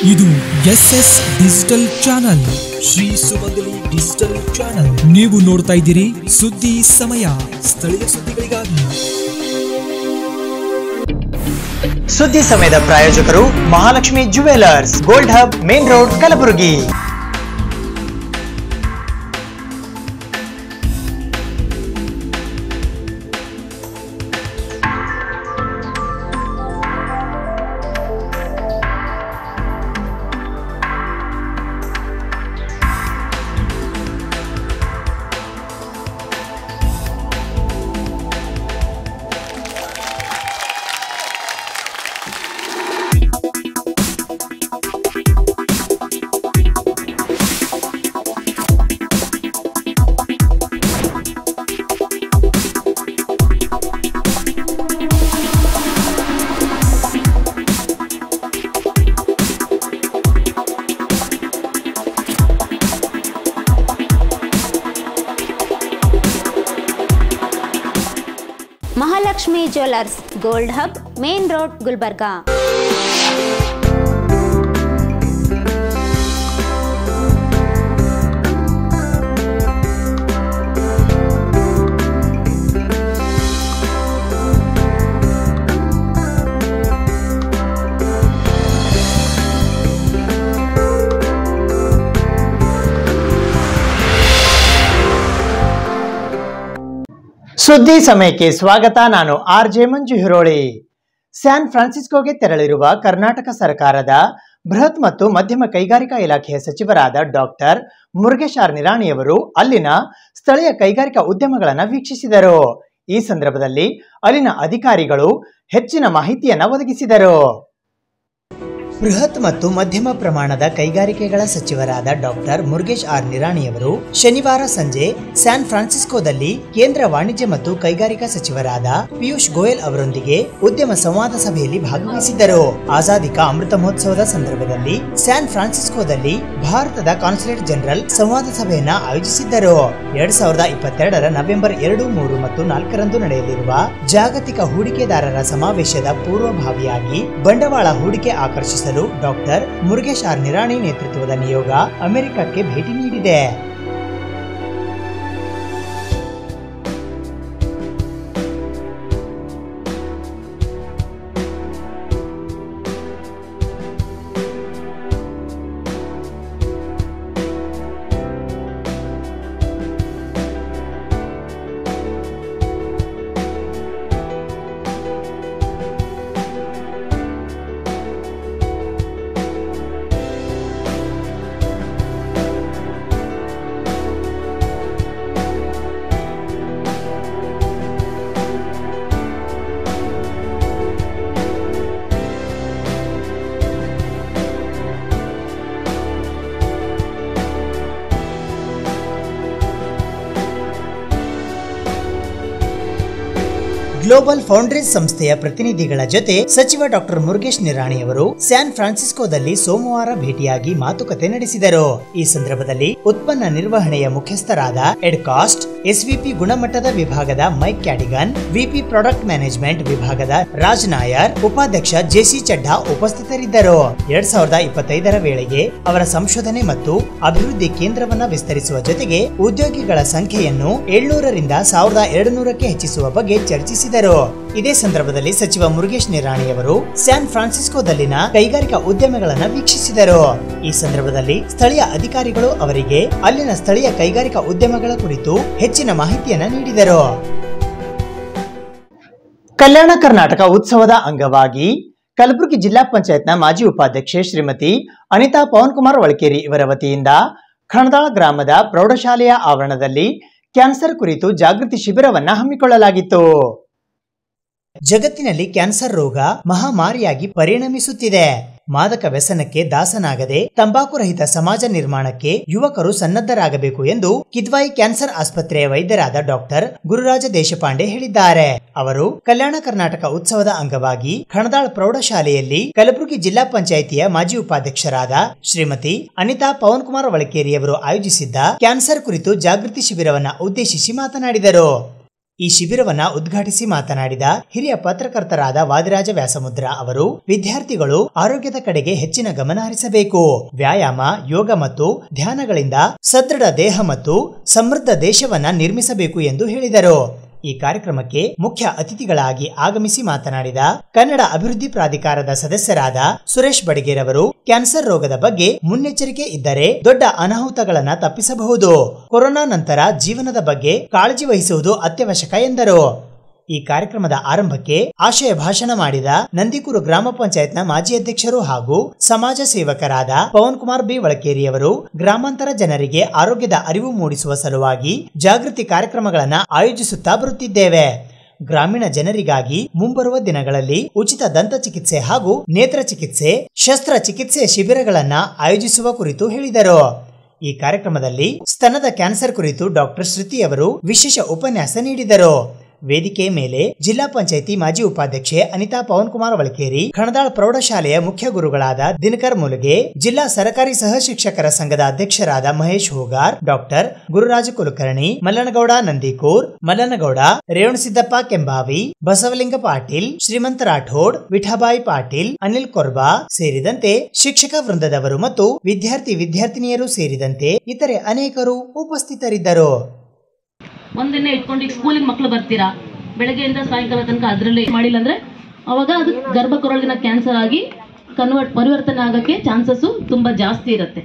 ಇದು S S digital channel Shri Sumangali digital channel ನೀವು ನೋಡ್ತಾ ಇದ್ದೀರಿ ಸುದ್ದಿ ಸಮಯ ಸ್ಥಳೀಯ ಸುದ್ದಿಗಳಿಗಾಗಿ ಸುದ್ದಿ ಸಮಯದ ಪ್ರಾಯೋಜಕರು Mahalakshmi jewellers gold hub main road Kalaburagi Mahalakshmi jewellers gold hub main road Gulbarga ಸುದ್ದಿ ಸಮಯಕ್ಕೆ ಸ್ವಾಗತ ನಾನು ಆರ್ ಜೆ ಮಂಜು ಹಿರೋಳಿ ಸ್ಯಾನ್ ಫ್ರಾನ್ಸಿಸ್ಕೋಗೆ ತೆರಳಿರುವ ಕರ್ನಾಟಕ ಸರ್ಕಾರದ ಬೃಹತ್ ಮತ್ತು ಮಧ್ಯಮ ಕೈಗಾರಿಕಾ ಇಲಾಖೆಯ ಸಚಿವರಾದ ಡಾಕ್ಟರ್ ಮುರುಗೇಶ್ ಆರ್ ನಿರಾಣಿಯವರು ಅಲ್ಲಿನ ಸ್ಥಳೀಯ ಕೈಗಾರಿಕಾ ಉದ್ಯಮಗಳನ್ನು ವೀಕ್ಷಿಸಿದರು ಈ ಸಂದರ್ಭದಲ್ಲಿ ಅಲ್ಲಿನ ಅಧಿಕಾರಿಗಳು ಹೆಚ್ಚಿನ ಮಾಹಿತಿಯನ್ನು ಒದಗಿಸಿದರು ಬೃಹತ್ ಮತ್ತು ಮಧ್ಯಮ ಪ್ರಮಾಣದ ಕೈಗಾರಿಕೆಗಳ ಸಚಿವರಾದ ಡಾಕ್ಟರ್ ಮುರುಗೇಶ್ ಆರ್ ನಿರಾಣಿಯವರು ಶನಿವಾರ ಸಂಜೆ ಸ್ಯಾನ್ ಫ್ರಾನ್ಸಿಸ್ಕೋದಲ್ಲಿ ಕೇಂದ್ರ ವಾಣಿಜ್ಯ ಮತ್ತು ಕೈಗಾರಿಕಾ ಸಚಿವರಾದ ಪಿಯೂಷ್ ಗೋಯಲ್ ಅವರೊಂದಿಗೆ ಉದ್ಯಮ ಸಂವಾದ ಸಭೆಯಲ್ಲಿ ಭಾಗವಹಿಸಿದ್ದರು ಆಜಾದಿ ಕಾ ಅಮೃತ ಮಹೋತ್ಸವದ ಸಂದರ್ಭದಲ್ಲಿ ಸ್ಯಾನ್ ಫ್ರಾನ್ಸಿಸ್ಕೋದಲ್ಲಿ ಭಾರತದ ಕಾನ್ಸುಲೇಟ್ ಜನರಲ್ ಸಂವಾದ ಸಭೆಯನ್ನ ಆಯೋಜಿಸಿದ್ದರು ಎರಡ್ ಸಾವಿರದ ಇಪ್ಪತ್ತೆರಡರ ನವೆಂಬರ್ ಎರಡು ಮೂರು ಮತ್ತು ನಾಲ್ಕರಂದು ನಡೆಯಲಿರುವ ಜಾಗತಿಕ ಹೂಡಿಕೆದಾರರ ಸಮಾವೇಶದ ಪೂರ್ವಭಾವಿಯಾಗಿ ಬಂಡವಾಳ ಹೂಡಿಕೆ ಆಕರ್ಷಿಸಲು ಡಾಕ್ಟರ್ ಮುರುಗೇಶ್ ಆರ್ ನಿರಾಣಿ ನೇತೃತ್ವದ ನಿಯೋಗ ಅಮೆರಿಕಕ್ಕೆ ಭೇಟಿ ನೀಡಿದೆ ಗ್ಲೋಬಲ್ ಫೌಂಡ್ರೀಸ್ ಸಂಸ್ಥೆಯ ಪ್ರತಿನಿಧಿಗಳ ಜೊತೆ ಸಚಿವ ಡಾಕ್ಟರ್ ಮುರುಗೇಶ್ ನಿರಾಣಿಯವರು ಸ್ಯಾನ್ ಫ್ರಾನ್ಸಿಸ್ಕೋದಲ್ಲಿ ಸೋಮವಾರ ಭೇಟಿಯಾಗಿ ಮಾತುಕತೆ ನಡೆಸಿದರು ಈ ಸಂದರ್ಭದಲ್ಲಿ ಉತ್ಪನ್ನ ನಿರ್ವಹಣೆಯ ಮುಖ್ಯಸ್ಥರಾದ ಎಡ್ಕಾಸ್ಟ್ ಎಸ್ವಿಪಿ ಗುಣಮಟ್ಟದ ವಿಭಾಗದ Mike Cadigan VP product management ವಿಭಾಗದ ರಾಜ್ ನಾಯರ್ ಉಪಾಧ್ಯಕ್ಷ ಜೆಸಿ ಚಡ್ಡಾ ಉಪಸ್ಥಿತರಿದ್ದರು ಎರಡ್ ಸಾವಿರದ ಇಪ್ಪತ್ತೈದರ ವೇಳೆಗೆ ಅವರ ಸಂಶೋಧನೆ ಮತ್ತು ಅಭಿವೃದ್ಧಿ ಕೇಂದ್ರವನ್ನ ವಿಸ್ತರಿಸುವ ಜೊತೆಗೆ ಉದ್ಯೋಗಿಗಳ ಸಂಖ್ಯೆಯನ್ನು ಏಳ್ನೂರರಿಂದ ಸಾವಿರದ ಎರಡು ನೂರಕ್ಕೆ ಹೆಚ್ಚಿಸುವ ಬಗ್ಗೆ ಚರ್ಚಿಸಿದರು ಇದೇ ಸಂದರ್ಭದಲ್ಲಿ ಸಚಿವ ಮುರುಗೇಶ್ ನಿರಾಣಿಯವರು ಸ್ಯಾನ್ ಫ್ರಾನ್ಸಿಸ್ಕೋದಲ್ಲಿನ ಕೈಗಾರಿಕಾ ಉದ್ಯಮಗಳನ್ನು ವೀಕ್ಷಿಸಿದರು ಈ ಸಂದರ್ಭದಲ್ಲಿ ಸ್ಥಳೀಯ ಅಧಿಕಾರಿಗಳು ಅವರಿಗೆ ಅಲ್ಲಿನ ಸ್ಥಳೀಯ ಕೈಗಾರಿಕಾ ಉದ್ಯಮಗಳ ಕುರಿತು ಹೆಚ್ಚಿನ ಮಾಹಿತಿಯನ್ನ ನೀಡಿದರು ಕಲ್ಯಾಣ ಕರ್ನಾಟಕ ಉತ್ಸವದ ಅಂಗವಾಗಿ ಕಲಬುರಗಿ ಜಿಲ್ಲಾ ಪಂಚಾಯತ್ನ ಮಾಜಿ ಉಪಾಧ್ಯಕ್ಷೆ ಶ್ರೀಮತಿ ಅನಿತಾ ಪವನ್ ಕುಮಾರ್ ಒಳಕೇರಿ ಇವರ ವತಿಯಿಂದ ಖಣದಾಳ ಗ್ರಾಮದ ಪ್ರೌಢಶಾಲೆಯ ಆವರಣದಲ್ಲಿ ಕ್ಯಾನ್ಸರ್ ಕುರಿತು ಜಾಗೃತಿ ಶಿಬಿರವನ್ನ ಹಮ್ಮಿಕೊಳ್ಳಲಾಗಿತ್ತು ಜಗತ್ತಿನಲ್ಲಿ ಕ್ಯಾನ್ಸರ್ ರೋಗ ಮಹಾಮಾರಿಯಾಗಿ ಪರಿಣಮಿಸುತ್ತಿದೆ ಮಾದಕ ವ್ಯಸನಕ್ಕೆ ದಾಸನಾಗದೆ ತಂಬಾಕು ರಹಿತ ಸಮಾಜ ನಿರ್ಮಾಣಕ್ಕೆ ಯುವಕರು ಸನ್ನದ್ಧರಾಗಬೇಕು ಎಂದು ಕಿದ್ವಾಯಿ ಕ್ಯಾನ್ಸರ್ ಆಸ್ಪತ್ರೆಯ ವೈದ್ಯರಾದ ಡಾಕ್ಟರ್ ಗುರುರಾಜ ದೇಶಪಾಂಡೆ ಹೇಳಿದ್ದಾರೆ ಅವರು ಕಲ್ಯಾಣ ಕರ್ನಾಟಕ ಉತ್ಸವದ ಅಂಗವಾಗಿ ಖಣದಾಳ್ ಪ್ರೌಢಶಾಲೆಯಲ್ಲಿ ಕಲಬುರಗಿ ಜಿಲ್ಲಾ ಪಂಚಾಯಿತಿಯ ಮಾಜಿ ಉಪಾಧ್ಯಕ್ಷರಾದ ಶ್ರೀಮತಿ ಅನಿತಾ ಪವನ್ ಕುಮಾರ್ ಒಳಕೇರಿಯವರು ಆಯೋಜಿಸಿದ್ದ ಕ್ಯಾನ್ಸರ್ ಕುರಿತು ಜಾಗೃತಿ ಶಿಬಿರವನ್ನ ಉದ್ದೇಶಿಸಿ ಮಾತನಾಡಿದರು ಈ ಶಿಬಿರವನ್ನ ಉದ್ಘಾಟಿಸಿ ಮಾತನಾಡಿದ ಹಿರಿಯ ಪತ್ರಕರ್ತರಾದ ವಾದಿರಾಜ ವ್ಯಾಸಮುದ್ರ ಅವರು ವಿದ್ಯಾರ್ಥಿಗಳು ಆರೋಗ್ಯದ ಕಡೆಗೆ ಹೆಚ್ಚಿನ ಗಮನ ಹರಿಸಬೇಕು ವ್ಯಾಯಾಮ ಯೋಗ ಮತ್ತು ಧ್ಯಾನಗಳಿಂದ ಸದೃಢ ದೇಹ ಮತ್ತು ಸಮೃದ್ಧ ದೇಶವನ್ನ ನಿರ್ಮಿಸಬೇಕು ಎಂದು ಹೇಳಿದರು ಈ ಕಾರ್ಯಕ್ರಮಕ್ಕೆ ಮುಖ್ಯ ಅತಿಥಿಗಳಾಗಿ ಆಗಮಿಸಿ ಮಾತನಾಡಿದ ಕನ್ನಡ ಅಭಿವೃದ್ಧಿ ಪ್ರಾಧಿಕಾರದ ಸದಸ್ಯರಾದ ಸುರೇಶ್ ಬಡಿಗೇರವರು ಕ್ಯಾನ್ಸರ್ ರೋಗದ ಬಗ್ಗೆ ಮುನ್ನೆಚ್ಚರಿಕೆ ಇದ್ದರೆ ದೊಡ್ಡ ಅನಾಹುತಗಳನ್ನ ತಪ್ಪಿಸಬಹುದು ಕೊರೋನಾ ನಂತರ ಜೀವನದ ಬಗ್ಗೆ ಕಾಳಜಿ ವಹಿಸುವುದು ಅತ್ಯವಶ್ಯಕ ಎಂದರು ಈ ಕಾರ್ಯಕ್ರಮದ ಆರಂಭಕ್ಕೆ ಆಶಯ ಭಾಷಣ ಮಾಡಿದ ನಂದಿಕೂರು ಗ್ರಾಮ ಪಂಚಾಯತ್ನ ಮಾಜಿ ಅಧ್ಯಕ್ಷರು ಹಾಗೂ ಸಮಾಜ ಸೇವಕರಾದ ಪವನ್ ಕುಮಾರ್ ಬಿ ಒಳಕೇರಿಯವರು ಗ್ರಾಮಾಂತರ ಜನರಿಗೆ ಆರೋಗ್ಯದ ಅರಿವು ಮೂಡಿಸುವ ಸಲುವಾಗಿ ಜಾಗೃತಿ ಕಾರ್ಯಕ್ರಮಗಳನ್ನು ಆಯೋಜಿಸುತ್ತಾ ಬರುತ್ತಿದ್ದೇವೆ ಗ್ರಾಮೀಣ ಜನರಿಗಾಗಿ ಮುಂಬರುವ ದಿನಗಳಲ್ಲಿ ಉಚಿತ ದಂತ ಚಿಕಿತ್ಸೆ ಹಾಗೂ ನೇತ್ರ ಚಿಕಿತ್ಸೆ ಶಸ್ತ್ರ ಚಿಕಿತ್ಸೆ ಶಿಬಿರಗಳನ್ನ ಆಯೋಜಿಸುವ ಕುರಿತು ಹೇಳಿದರು ಈ ಕಾರ್ಯಕ್ರಮದಲ್ಲಿ ಸ್ತನದ ಕ್ಯಾನ್ಸರ್ ಕುರಿತು ಡಾಕ್ಟರ್ ಶ್ರುತಿ ಅವರು ವಿಶೇಷ ಉಪನ್ಯಾಸ ನೀಡಿದರು ವೇದಿಕೆ ಮೇಲೆ ಜಿಲ್ಲಾ ಪಂಚಾಯಿತಿ ಮಾಜಿ ಉಪಾಧ್ಯಕ್ಷೆ ಅನಿತಾ ಪವನ್ ಕುಮಾರ್ ವಳಕೇರಿ ಖಣದಾಳ್ ಪ್ರೌಢಶಾಲೆಯ ಮುಖ್ಯ ಗುರುಗಳಾದ ದಿನಕರ್ ಮುಲಗೆ ಜಿಲ್ಲಾ ಸರ್ಕಾರಿ ಸಹ ಶಿಕ್ಷಕರ ಸಂಘದ ಅಧ್ಯಕ್ಷರಾದ ಮಹೇಶ್ ಹೂಗಾರ್ ಡಾಕ್ಟರ್ ಗುರುರಾಜ ಕುಲಕರ್ಣಿ ಮಲ್ಲನಗೌಡ ನಂದಿಕೂರ್ ಮಲ್ಲನಗೌಡ ರೇವಣಸಿದ್ದಪ್ಪ ಕೆಂಬಾವಿ ಬಸವಲಿಂಗ ಪಾಟೀಲ್ ಶ್ರೀಮಂತ ರಾಠೋಡ್ ವಿಠಾಬಾಯಿ ಪಾಟೀಲ್ ಅನಿಲ್ ಕೊರ್ಬಾ ಸೇರಿದಂತೆ ಶಿಕ್ಷಕ ವೃಂದದವರು ಮತ್ತು ವಿದ್ಯಾರ್ಥಿ ವಿದ್ಯಾರ್ಥಿನಿಯರು ಸೇರಿದಂತೆ ಇತರೆ ಅನೇಕರು ಉಪಸ್ಥಿತರಿದ್ದರು ಒಂದಿನ ಇಟ್ಕೊಂಡು ಈಗ ಸ್ಕೂಲಿಗೆ ಮಕ್ಳು ಬರ್ತೀರಾ ಬೆಳಗ್ಗೆಯಿಂದ ಸಾಯಂಕಾಲ ತನಕ ಅದರಲ್ಲೇ ಮಾಡಿಲ್ಲ ಅಂದ್ರೆ ಅವಾಗ ಅದು ಗರ್ಭಕೊರಳಿನ ಕ್ಯಾನ್ಸರ್ ಆಗಿ ಕನ್ವರ್ಟ್ ಪರಿವರ್ತನೆ ಆಗೋಕ್ಕೆ ಚಾನ್ಸಸ್ಸು ತುಂಬ ಜಾಸ್ತಿ ಇರುತ್ತೆ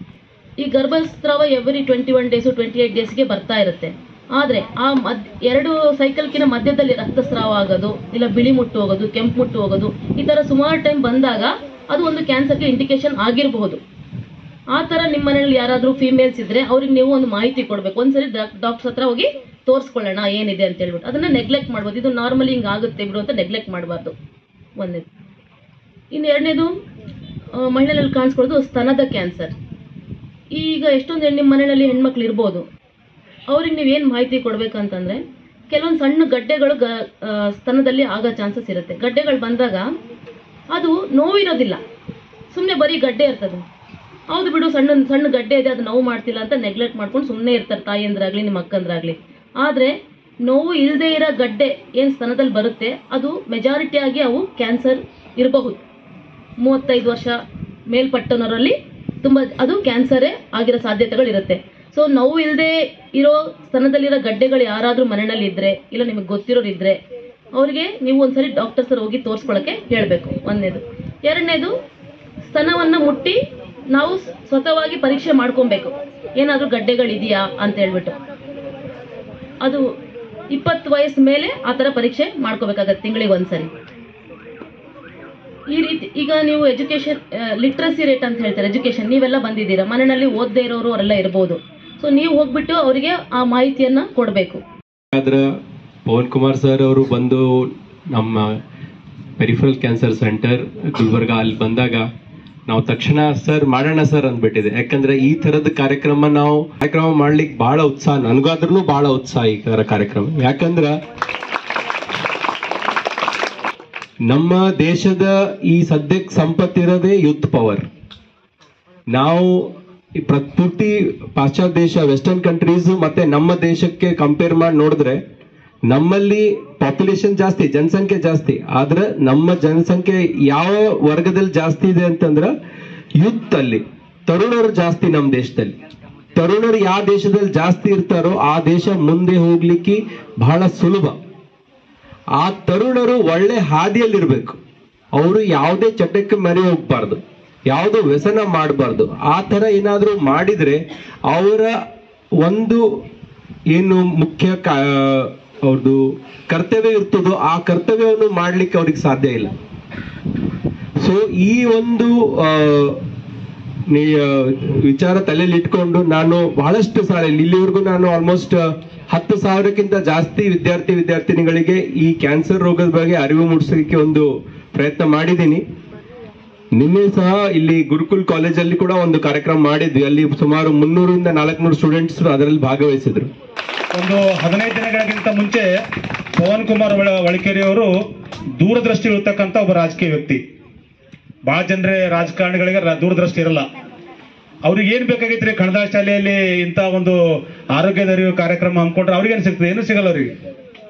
ಈ ಗರ್ಭಸ್ರಾವ every twenty one days twenty eight ಡೇಸ್ಗೆ ಬರ್ತಾ ಇರುತ್ತೆ ಆದರೆ ಆ ಮದ್ ಎರಡು ಸೈಕಲ್ಕಿನ ಮಧ್ಯದಲ್ಲಿ ರಕ್ತಸ್ರಾವ ಆಗೋದು ಇಲ್ಲ ಬಿಳಿ ಮುಟ್ಟು ಹೋಗೋದು ಕೆಂಪು ಮುಟ್ಟು ಹೋಗೋದು ಈ ಥರ ಸುಮಾರು ಟೈಮ್ ಬಂದಾಗ ಅದು ಒಂದು ಕ್ಯಾನ್ಸರ್ಗೆ ಇಂಡಿಕೇಶನ್ ಆಗಿರಬಹುದು ಆ ಥರ ನಿಮ್ಮ ಮನೆಯಲ್ಲಿ ಯಾರಾದರೂ ಫೀಮೇಲ್ಸ್ ಇದ್ರೆ ಅವ್ರಿಗೆ ನೀವು ಒಂದು ಮಾಹಿತಿ ಕೊಡಬೇಕು ಒಂದ್ಸರಿ ಡಾಕ್ಟರ್ಸ್ ಹತ್ರ ಹೋಗಿ ತೋರಿಸ್ಕೊಳ್ಳೋಣ ಏನಿದೆ ಅಂತ ಹೇಳ್ಬಿಟ್ಟು ಅದನ್ನ ನೆಗ್ಲೆಕ್ಟ್ ಮಾಡ್ಬೋದು ಇದು ನಾರ್ಮಲಿ ಹಿಂಗೆ ಆಗುತ್ತೆ ಬಿಡು ಅಂತ ನೆಗ್ಲೆಕ್ಟ್ ಮಾಡಬಾರ್ದು ಒಂದನೇದು ಇನ್ನು ಎರಡನೇದು ಮಹಿಳೆಯಲ್ಲಿ ಕಾಣಿಸ್ಕೊಳ್ಳೋದು ಸ್ತನದ ಕ್ಯಾನ್ಸರ್ ಈಗ ಎಷ್ಟೊಂದು ನಿಮ್ಮ ಮನೆಯಲ್ಲಿ ಹೆಣ್ಮಕ್ಳು ಇರ್ಬೋದು ಅವ್ರಿಗೆ ನೀವು ಏನು ಮಾಹಿತಿ ಕೊಡ್ಬೇಕಂತಂದ್ರೆ ಕೆಲವೊಂದು ಸಣ್ಣ ಗಡ್ಡೆಗಳು ಗ ಆ, ಸ್ತನದಲ್ಲಿ ಆಗೋ ಚಾನ್ಸಸ್ ಇರುತ್ತೆ ಗಡ್ಡೆಗಳು ಬಂದಾಗ ಅದು ನೋವಿರೋದಿಲ್ಲ ಸುಮ್ಮನೆ ಬರೀ ಗಡ್ಡೆ ಇರ್ತದೆ ಹೌದು ಬಿಡು ಸಣ್ಣ ಸಣ್ಣ ಗಡ್ಡೆ ಇದೆ ಅದು ನೋವು ಮಾಡ್ತಿಲ್ಲ ಅಂತ ನೆಗ್ಲೆಕ್ಟ್ ಮಾಡ್ಕೊಂಡು ಸುಮ್ಮನೆ ಇರ್ತಾರೆ ತಾಯಿಯಂದ್ರಾಗ್ಲಿ ನಿಮ್ಮ ಅಕ್ಕಂದ್ರಾಗ್ಲಿ ಆದರೆ ನೋವು ಇಲ್ಲದೆ ಇರೋ ಗಡ್ಡೆ ಏನು ಸ್ತನದಲ್ಲಿ ಬರುತ್ತೆ ಅದು ಮೆಜಾರಿಟಿ ಆಗಿ ಅವು ಕ್ಯಾನ್ಸರ್ ಇರಬಹುದು ಮೂವತ್ತೈದು ವರ್ಷ ಮೇಲ್ಪಟ್ಟನವರಲ್ಲಿ ತುಂಬ ಅದು ಕ್ಯಾನ್ಸರೇ ಆಗಿರೋ ಸಾಧ್ಯತೆಗಳಿರುತ್ತೆ ಸೊ ನೋವು ಇಲ್ಲದೆ ಇರೋ ಸ್ತನದಲ್ಲಿರೋ ಗಡ್ಡೆಗಳು ಯಾರಾದರೂ ಮನೆಯಲ್ಲಿ ಇದ್ದರೆ ಇಲ್ಲ ನಿಮಗೆ ಗೊತ್ತಿರೋರು ಇದ್ದರೆ ಅವರಿಗೆ ನೀವು ಒಂದ್ಸರಿ ಡಾಕ್ಟರ್ಸ್ ಹತ್ರ ಹೋಗಿ ತೋರಿಸ್ಕೊಳ್ಳೋಕ್ಕೆ ಹೇಳಬೇಕು ಒಂದನೇದು ಎರಡನೇದು ಸ್ತನವನ್ನು ಮುಟ್ಟಿ ನಾವು ಸ್ವತಃವಾಗಿ ಪರೀಕ್ಷೆ ಮಾಡ್ಕೊಬೇಕು ಏನಾದರೂ ಗಡ್ಡೆಗಳಿದೆಯಾ ಅಂತ ಹೇಳ್ಬಿಟ್ಟು ಅದು ಇಪ್ಪತ್ತು ವಯಸ್ಸು ಮೇಲೆ ಆ ಥರ ಪರೀಕ್ಷೆ ಮಾಡ್ಕೋಬೇಕಾಗತ್ತೆ ತಿಂಗಳಿಗೆ ಒಂದ್ಸರಿ ಈ ರೀತಿ ಈಗ ನೀವು ಎಜುಕೇಶನ್ ಲಿಟ್ರಸಿ ರೇಟ್ ಅಂತ ಹೇಳ್ತಾರೆ ಎಜುಕೇಶನ್ ನೀವೆಲ್ಲ ಬಂದಿದ್ದೀರಾ ಮನೆಯಲ್ಲಿ ಓದದೇ ಇರೋರು ಅವರೆಲ್ಲ ಇರ್ಬೋದು ಸೊ ನೀವು ಹೋಗ್ಬಿಟ್ಟು ಅವರಿಗೆ ಆ ಮಾಹಿತಿಯನ್ನ ಕೊಡಬೇಕು ಆದ್ರ ಪವನ್ ಕುಮಾರ್ ಸರ್ ಅವರು ಬಂದು ನಮ್ಮ ಪೆರಿಫರಲ್ ಕ್ಯಾನ್ಸರ್ ಸೆಂಟರ್ ಗುಲ್ಬರ್ಗ ಅಲ್ಲಿ ಬಂದಾಗ ನಾವು ತಕ್ಷಣ ಸರ್ ಮಾಡೋಣ ಸರ್ ಅಂದ್ಬಿಟ್ಟಿದೆ ಯಾಕಂದ್ರೆ ಈ ತರದ ಕಾರ್ಯಕ್ರಮ ನಾವು ಕಾರ್ಯಕ್ರಮ ಮಾಡ್ಲಿಕ್ಕೆ ಬಹಳ ಉತ್ಸಾಹ ನನಗಾದ್ರೂ ಬಹಳ ಉತ್ಸಾಹ ಈ ತರ ಕಾರ್ಯಕ್ರಮ ಯಾಕಂದ್ರ ನಮ್ಮ ದೇಶದ ಈ ಸದ್ಯಕ್ಕೆ ಸಂಪತ್ತಿರೋದೇ ಯೂತ್ ಪವರ್ ನಾವು ಈ ಪ್ರ- ಪೂರ್ತಿ ಪಾಶ್ಚಾತ್ಯ ದೇಶ ವೆಸ್ಟರ್ನ್ ಕಂಟ್ರೀಸ್ ಮತ್ತೆ ನಮ್ಮ ದೇಶಕ್ಕೆ ಕಂಪೇರ್ ಮಾಡಿ ನೋಡಿದ್ರೆ ನಮ್ಮಲ್ಲಿ ಪಾಪ್ಯುಲೇಷನ್ ಜಾಸ್ತಿ ಜನಸಂಖ್ಯೆ ಜಾಸ್ತಿ ಆದ್ರೆ ನಮ್ಮ ಜನಸಂಖ್ಯೆ ಯಾವ ವರ್ಗದಲ್ಲಿ ಜಾಸ್ತಿ ಇದೆ ಅಂತಂದ್ರ ಯೂತ್ ಅಲ್ಲಿ ತರುಣರು ಜಾಸ್ತಿ ನಮ್ಮ ದೇಶದಲ್ಲಿ ತರುಣರು ಯಾವ ದೇಶದಲ್ಲಿ ಜಾಸ್ತಿ ಇರ್ತಾರೋ ಆ ದೇಶ ಮುಂದೆ ಹೋಗ್ಲಿಕ್ಕೆ ಬಹಳ ಸುಲಭ ಆ ತರುಣರು ಒಳ್ಳೆ ಹಾದಿಯಲ್ಲಿರ್ಬೇಕು ಅವರು ಯಾವುದೇ ಚಟಕ್ಕೆ ಮರೆ ಹೋಗ್ಬಾರ್ದು ಯಾವುದೋ ವ್ಯಸನ ಮಾಡಬಾರ್ದು ಆ ತರ ಏನಾದ್ರೂ ಮಾಡಿದ್ರೆ ಅವರ ಒಂದು ಏನು ಮುಖ್ಯ ಕಾ- ಅವ್ರದ್ದು ಕರ್ತವ್ಯ ಇರ್ತದೋ ಆ ಕರ್ತವ್ಯವನ್ನು ಮಾಡ್ಲಿಕ್ಕೆ ಅವ್ರಿಗೆ ಸಾಧ್ಯ ಇಲ್ಲ ಸೊ ಈ ಒಂದು ಆ, ನೀ ಆ, ವಿಚಾರ ತಲೆಯಲ್ಲಿ ಇಟ್ಕೊಂಡು ನಾನು ಬಹಳಷ್ಟು ಸಾಲ ಇಲ್ಲಿವರೆಗೂ ನಾನು ಆಲ್ಮೋಸ್ಟ್ ಹತ್ತು ಸಾವಿರಕ್ಕಿಂತ ಜಾಸ್ತಿ ವಿದ್ಯಾರ್ಥಿ ವಿದ್ಯಾರ್ಥಿನಿಗಳಿಗೆ ಈ ಕ್ಯಾನ್ಸರ್ ರೋಗದ ಬಗ್ಗೆ ಅರಿವು ಮೂಡಿಸಲಿಕ್ಕೆ ಒಂದು ಪ್ರಯತ್ನ ಮಾಡಿದ್ದೀನಿ ನಿನ್ನೆ ಸಹ ಇಲ್ಲಿ ಗುರುಕುಲ್ ಕಾಲೇಜಲ್ಲಿ ಕೂಡ ಒಂದು ಕಾರ್ಯಕ್ರಮ ಮಾಡಿದ್ವಿ ಅಲ್ಲಿ ಸುಮಾರು ಮುನ್ನೂರಿಂದ ನಾಲ್ಕುನೂರು ಸ್ಟೂಡೆಂಟ್ಸ್ ಅದರಲ್ಲಿ ಭಾಗವಹಿಸಿದ್ರು ಒಂದು ಹದಿನೈದು ದಿನಗಳಿಗಿಂತ ಮುಂಚೆ ಪವನ್ ಕುಮಾರ್ ಒಳ ಒಳಕೇರಿ ಅವರು ದೂರದೃಷ್ಟಿ ಇರ್ತಕ್ಕಂಥ ಒಬ್ಬ ರಾಜಕೀಯ ವ್ಯಕ್ತಿ ಬಹಳ ಜನರೇ ರಾಜಕಾರಣಿಗಳಿಗೆ ರ- ದೂರದೃಷ್ಟಿ ಇರಲ್ಲ ಅವ್ರಿಗೆ ಏನ್ ಬೇಕಾಗಿತ್ರಿ ಕಣದ ಶಾಲೆಯಲ್ಲಿ ಇಂಥ ಒಂದು ಆರೋಗ್ಯದ ಅರಿವು ಕಾರ್ಯಕ್ರಮ ಹಮ್ಮಿಕೊಂಡ್ರೆ ಅವ್ರಿಗೇನು ಸಿಗ್ತದೆ ಏನು ಸಿಗಲ್ಲ ಅವ್ರಿಗೆ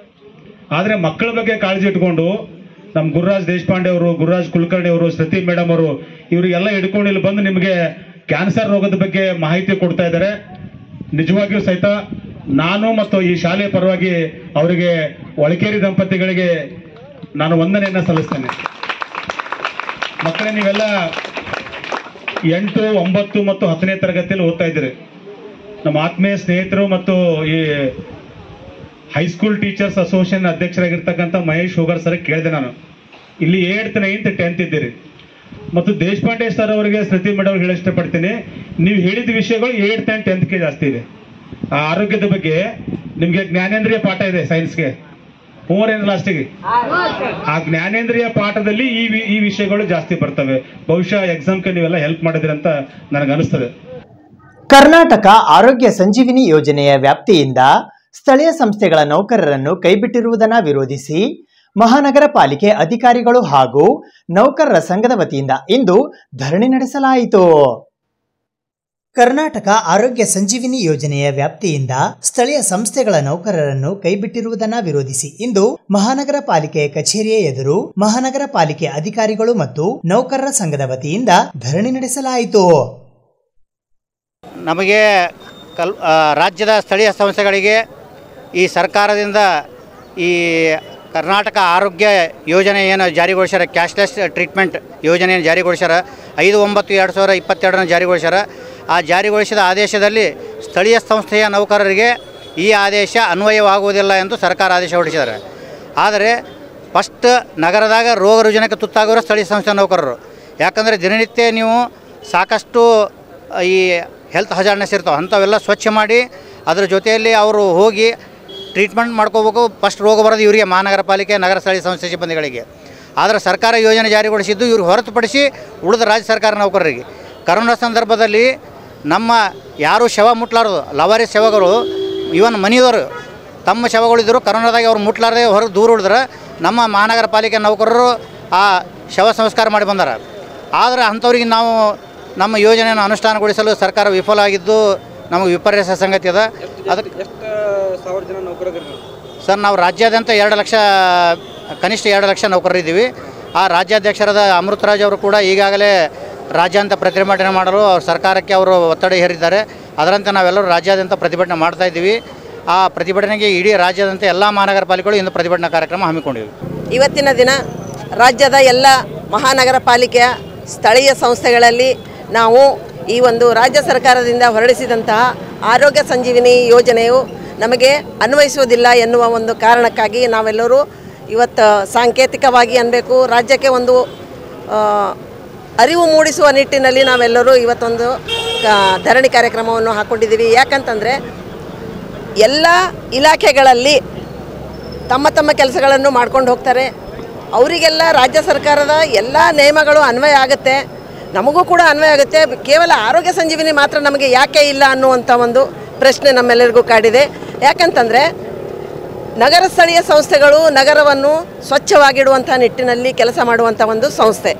ಆದ್ರೆ ಮಕ್ಕಳ ಬಗ್ಗೆ ಕಾಳಜಿ ಇಟ್ಕೊಂಡು ನಮ್ಮ ಗುರುರಾಜ್ ದೇಶಪಾಂಡೆ ಅವರು ಗುರುರಾಜ್ ಕುಲಕರ್ಣಿ ಅವರು ಶ್ರುತಿ ಮೇಡಮ್ ಅವರು ಇವರಿಗೆಲ್ಲ ಹಿಡ್ಕೊಂಡು ಇಲ್ಲಿ ಬಂದು ನಿಮಗೆ ಕ್ಯಾನ್ಸರ್ ರೋಗದ ಬಗ್ಗೆ ಮಾಹಿತಿ ಕೊಡ್ತಾ ಇದ್ದಾರೆ ನಿಜವಾಗಿಯೂ ಸಹಿತ ನಾನು ಮತ್ತು ಈ ಶಾಲೆಯ ಪರವಾಗಿ ಅವರಿಗೆ ಒಳಕೇರಿ ದಂಪತಿಗಳಿಗೆ ನಾನು ವಂದನೆಯನ್ನ ಸಲ್ಲಿಸ್ತೇನೆ ಮಕ್ಕಳೇ ನೀವೆಲ್ಲ ಎಂಟು ಒಂಬತ್ತು ಮತ್ತು ಹತ್ತನೇ ತರಗತಿಯಲ್ಲಿ ಓದ್ತಾ ಇದ್ದೀರಿ ನಮ್ಮ ಆತ್ಮೀಯ ಸ್ನೇಹಿತರು ಮತ್ತು ಈ ಹೈಸ್ಕೂಲ್ ಟೀಚರ್ಸ್ ಅಸೋಸಿಯೇಷನ್ ಅಧ್ಯಕ್ಷರಾಗಿರ್ತಕ್ಕಂಥ ಮಹೇಶ್ ಹೋಗರ್ ಸರ್ ಕೇಳಿದೆ ನಾನು ಇಲ್ಲಿ ಏಳ್ತ್ ನೈನ್ತ್ ಟೆಂತ್ ಇದ್ದೀರಿ ಮತ್ತು ದೇಶಪಾಂಡೆ ಸರ್ ಅವರಿಗೆ ಸ್ಮೃತಿ ಮೇಡಮ್ ಹೇಳಿ ಇಷ್ಟಪಡ್ತೀನಿ ನೀವು ಹೇಳಿದ ವಿಷಯಗಳು ಏಳ್ತ್ ಆ್ಯಂಡ್ ಟೆಂತ್ಗೆ ಜಾಸ್ತಿ ಇದೆ ಆ ಆರೋಗ್ಯದ ಬಗ್ಗೆ ನಿಮಗೆ ಜ್ಞಾನೇಂದ್ರಿಯ ಪಾಠ ಇದೆ ಸೈನ್ಸ್ಗೆ ಮೂವರೇನು ಲಾಸ್ಟಿಗೆ ಆ ಜ್ಞಾನೇಂದ್ರಿಯ ಪಾಠದಲ್ಲಿ ಈ ವಿ- ಈ ವಿಷಯಗಳು ಜಾಸ್ತಿ ಬರ್ತವೆ ಬಹುಶಃ ಎಕ್ಸಾಮ್ಗೆ ನೀವೆಲ್ಲ ಹೆಲ್ಪ್ ಮಾಡಿದ್ರಿ ಅಂತ ನನಗೆ ಅನಿಸ್ತದೆ ಕರ್ನಾಟಕ ಆರೋಗ್ಯ ಸಂಜೀವಿನಿ ಯೋಜನೆಯ ವ್ಯಾಪ್ತಿಯಿಂದ ಸ್ಥಳೀಯ ಸಂಸ್ಥೆಗಳ ನೌಕರರನ್ನು ಕೈಬಿಟ್ಟಿರುವುದನ್ನು ವಿರೋಧಿಸಿ ಮಹಾನಗರ ಪಾಲಿಕೆ ಅಧಿಕಾರಿಗಳು ಹಾಗೂ ನೌಕರರ ಸಂಘದ ವತಿಯಿಂದ ಇಂದು ಧರಣಿ ನಡೆಸಲಾಯಿತು ಕರ್ನಾಟಕ ಆರೋಗ್ಯ ಸಂಜೀವಿನಿ ಯೋಜನೆಯ ವ್ಯಾಪ್ತಿಯಿಂದ ಸ್ಥಳೀಯ ಸಂಸ್ಥೆಗಳ ನೌಕರರನ್ನು ಕೈಬಿಟ್ಟಿರುವುದನ್ನು ವಿರೋಧಿಸಿ ಇಂದು ಮಹಾನಗರ ಪಾಲಿಕೆ ಕಚೇರಿಯ ಎದುರು ಮಹಾನಗರ ಪಾಲಿಕೆ ಅಧಿಕಾರಿಗಳು ಮತ್ತು ನೌಕರರ ಸಂಘದ ವತಿಯಿಂದ ಧರಣಿ ನಡೆಸಲಾಯಿತು ನಮಗೆ ಕಲ್ ಆ, ರಾಜ್ಯದ ಸ್ಥಳೀಯ ಸಂಸ್ಥೆಗಳಿಗೆ ಈ ಸರ್ಕಾರದಿಂದ ಈ ಕರ್ನಾಟಕ ಆರೋಗ್ಯ ಯೋಜನೆ ಏನು ಜಾರಿಗೊಳಿಸ್ಯಾರ ಕ್ಯಾಶ್ಲೆಸ್ ಟ್ರೀಟ್ಮೆಂಟ್ ಯೋಜನೆಯನ್ನು ಜಾರಿಗೊಳಿಸ್ಯಾರ ಐದು ಒಂಬತ್ತು ಎರಡು ಸಾವಿರ ಇಪ್ಪತ್ತೆರಡನ್ನು ಜಾರಿಗೊಳಿಸ್ಯಾರ ಆ ಜಾರಿಗೊಳಿಸಿದ ಆದೇಶದಲ್ಲಿ ಸ್ಥಳೀಯ ಸಂಸ್ಥೆಯ ನೌಕರರಿಗೆ ಈ ಆದೇಶ ಅನ್ವಯವಾಗುವುದಿಲ್ಲ ಎಂದು ಸರ್ಕಾರ ಆದೇಶ ಹೊರಡಿಸಿದ್ದಾರೆ ಆದರೆ ಫಸ್ಟ್ ನಗರದಾಗ ರೋಗ ರುಜಿನಕ್ಕೆ ತುತ್ತಾಗೋರು ಸ್ಥಳೀಯ ಸಂಸ್ಥೆ ನೌಕರರು ಯಾಕಂದರೆ ದಿನನಿತ್ಯ ನೀವು ಸಾಕಷ್ಟು ಈ ಹೆಲ್ತ್ ಹಜಾರ್ನೆಸ್ ಇರ್ತಾವೆ ಅಂಥವೆಲ್ಲ ಸ್ವಚ್ಛ ಮಾಡಿ ಅದ್ರ ಜೊತೆಯಲ್ಲಿ ಅವರು ಹೋಗಿ ಟ್ರೀಟ್ಮೆಂಟ್ ಮಾಡ್ಕೋಬೇಕು ಫಸ್ಟ್ ರೋಗ ಬರೋದು ಇವರಿಗೆ ಮಹಾನಗರ ಪಾಲಿಕೆ ನಗರ ಸ್ಥಳೀಯ ಸಂಸ್ಥೆ ಸಿಬ್ಬಂದಿಗಳಿಗೆ ಆದರೆ ಸರ್ಕಾರ ಯೋಜನೆ ಜಾರಿಗೊಳಿಸಿದ್ದು ಇವರು ಹೊರತುಪಡಿಸಿ ಉಳಿದ ರಾಜ್ಯ ಸರ್ಕಾರ ನೌಕರರಿಗೆ ಕರೋನಾ ಸಂದರ್ಭದಲ್ಲಿ ನಮ್ಮ ಯಾರು ಶವ ಮುಟ್ಲಾರದು ಲವಾರಿ ಶವಗಳು ಇವನ್ ಮನೆಯವರು ತಮ್ಮ ಶವಗಳಿದ್ದರು ಕರೋನಾದಾಗ ಅವ್ರು ಮುಟ್ಲಾರದೆ ಹೊರಗೆ ದೂರ ಉಳಿದ್ರೆ ನಮ್ಮ ಮಹಾನಗರ ಪಾಲಿಕೆ ನೌಕರರು ಆ ಶವ ಸಂಸ್ಕಾರ ಮಾಡಿ ಬಂದಾರ ಆದರೆ ಅಂಥವ್ರಿಗೆ ನಾವು ನಮ್ಮ ಯೋಜನೆಯನ್ನು ಅನುಷ್ಠಾನಗೊಳಿಸಲು ಸರ್ಕಾರ ವಿಫಲ ಆಗಿದ್ದು ನಮಗೆ ವಿಪರ್ಯಾಸ ಸಂಗತಿ ಅದ ಅದಕ್ಕೆ ಸರ್ ನಾವು ರಾಜ್ಯಾದ್ಯಂತ ಎರಡು ಲಕ್ಷ ಕನಿಷ್ಠ ಎರಡು ಲಕ್ಷ ನೌಕರರಿದ್ದೀವಿ ಆ ರಾಜ್ಯಾಧ್ಯಕ್ಷರಾದ ಅಮೃತರಾಜ್ ಅವರು ಕೂಡ ಈಗಾಗಲೇ ರಾಜ್ಯಾಂತ ಪ್ರತಿಭಟನೆ ಮಾಡಲು ಅವ್ರ ಸರ್ಕಾರಕ್ಕೆ ಅವರು ಒತ್ತಡ ಹೇರಿದ್ದಾರೆ ಅದರಂತೆ ನಾವೆಲ್ಲರೂ ರಾಜ್ಯಾದ್ಯಂತ ಪ್ರತಿಭಟನೆ ಮಾಡ್ತಾ ಇದ್ದೀವಿ ಆ ಪ್ರತಿಭಟನೆಗೆ ಇಡೀ ರಾಜ್ಯಾದ್ಯಂತ ಎಲ್ಲ ಮಹಾನಗರ ಪಾಲಿಕೆಗಳು ಇಂದು ಪ್ರತಿಭಟನಾ ಕಾರ್ಯಕ್ರಮ ಹಮ್ಮಿಕೊಂಡಿವೆ ಇವತ್ತಿನ ದಿನ ರಾಜ್ಯದ ಎಲ್ಲ ಮಹಾನಗರ ಪಾಲಿಕೆಯ ಸ್ಥಳೀಯ ಸಂಸ್ಥೆಗಳಲ್ಲಿ ನಾವು ಈ ಒಂದು ರಾಜ್ಯ ಸರ್ಕಾರದಿಂದ ಹೊರಡಿಸಿದಂತಹ ಆರೋಗ್ಯ ಸಂಜೀವಿನಿ ಯೋಜನೆಯು ನಮಗೆ ಅನ್ವಯಿಸುವುದಿಲ್ಲ ಎನ್ನುವ ಒಂದು ಕಾರಣಕ್ಕಾಗಿ ನಾವೆಲ್ಲರೂ ಇವತ್ತು ಸಾಂಕೇತಿಕವಾಗಿ ಅನ್ಬೇಕು ರಾಜ್ಯಕ್ಕೆ ಒಂದು ಆ, ಅರಿವು ಮೂಡಿಸುವ ನಿಟ್ಟಿನಲ್ಲಿ ನಾವೆಲ್ಲರೂ ಇವತ್ತೊಂದು ಆ, ಧರಣಿ ಕಾರ್ಯಕ್ರಮವನ್ನು ಹಾಕ್ಕೊಂಡಿದ್ದೀವಿ ಯಾಕಂತಂದರೆ ಎಲ್ಲ ಇಲಾಖೆಗಳಲ್ಲಿ ತಮ್ಮ ತಮ್ಮ ಕೆಲಸಗಳನ್ನು ಮಾಡ್ಕೊಂಡು ಹೋಗ್ತಾರೆ ಅವರಿಗೆಲ್ಲ ರಾಜ್ಯ ಸರ್ಕಾರದ ಎಲ್ಲ ನಿಯಮಗಳು ಅನ್ವಯ ಆಗುತ್ತೆ ನಮಗೂ ಕೂಡ ಅನ್ವಯ ಆಗುತ್ತೆ ಕೇವಲ ಆರೋಗ್ಯ ಸಂಜೀವಿನಿ ಮಾತ್ರ ನಮಗೆ ಯಾಕೆ ಇಲ್ಲ ಅನ್ನುವಂಥ ಒಂದು ಪ್ರಶ್ನೆ ನಮ್ಮೆಲ್ಲರಿಗೂ ಕಾಡಿದೆ ಯಾಕಂತಂದರೆ ನಗರ ಸ್ಥಳೀಯ ಸಂಸ್ಥೆಗಳು ನಗರವನ್ನು ಸ್ವಚ್ಛವಾಗಿಡುವಂಥ ನಿಟ್ಟಿನಲ್ಲಿ ಕೆಲಸ ಮಾಡುವಂಥ ಒಂದು ಸಂಸ್ಥೆ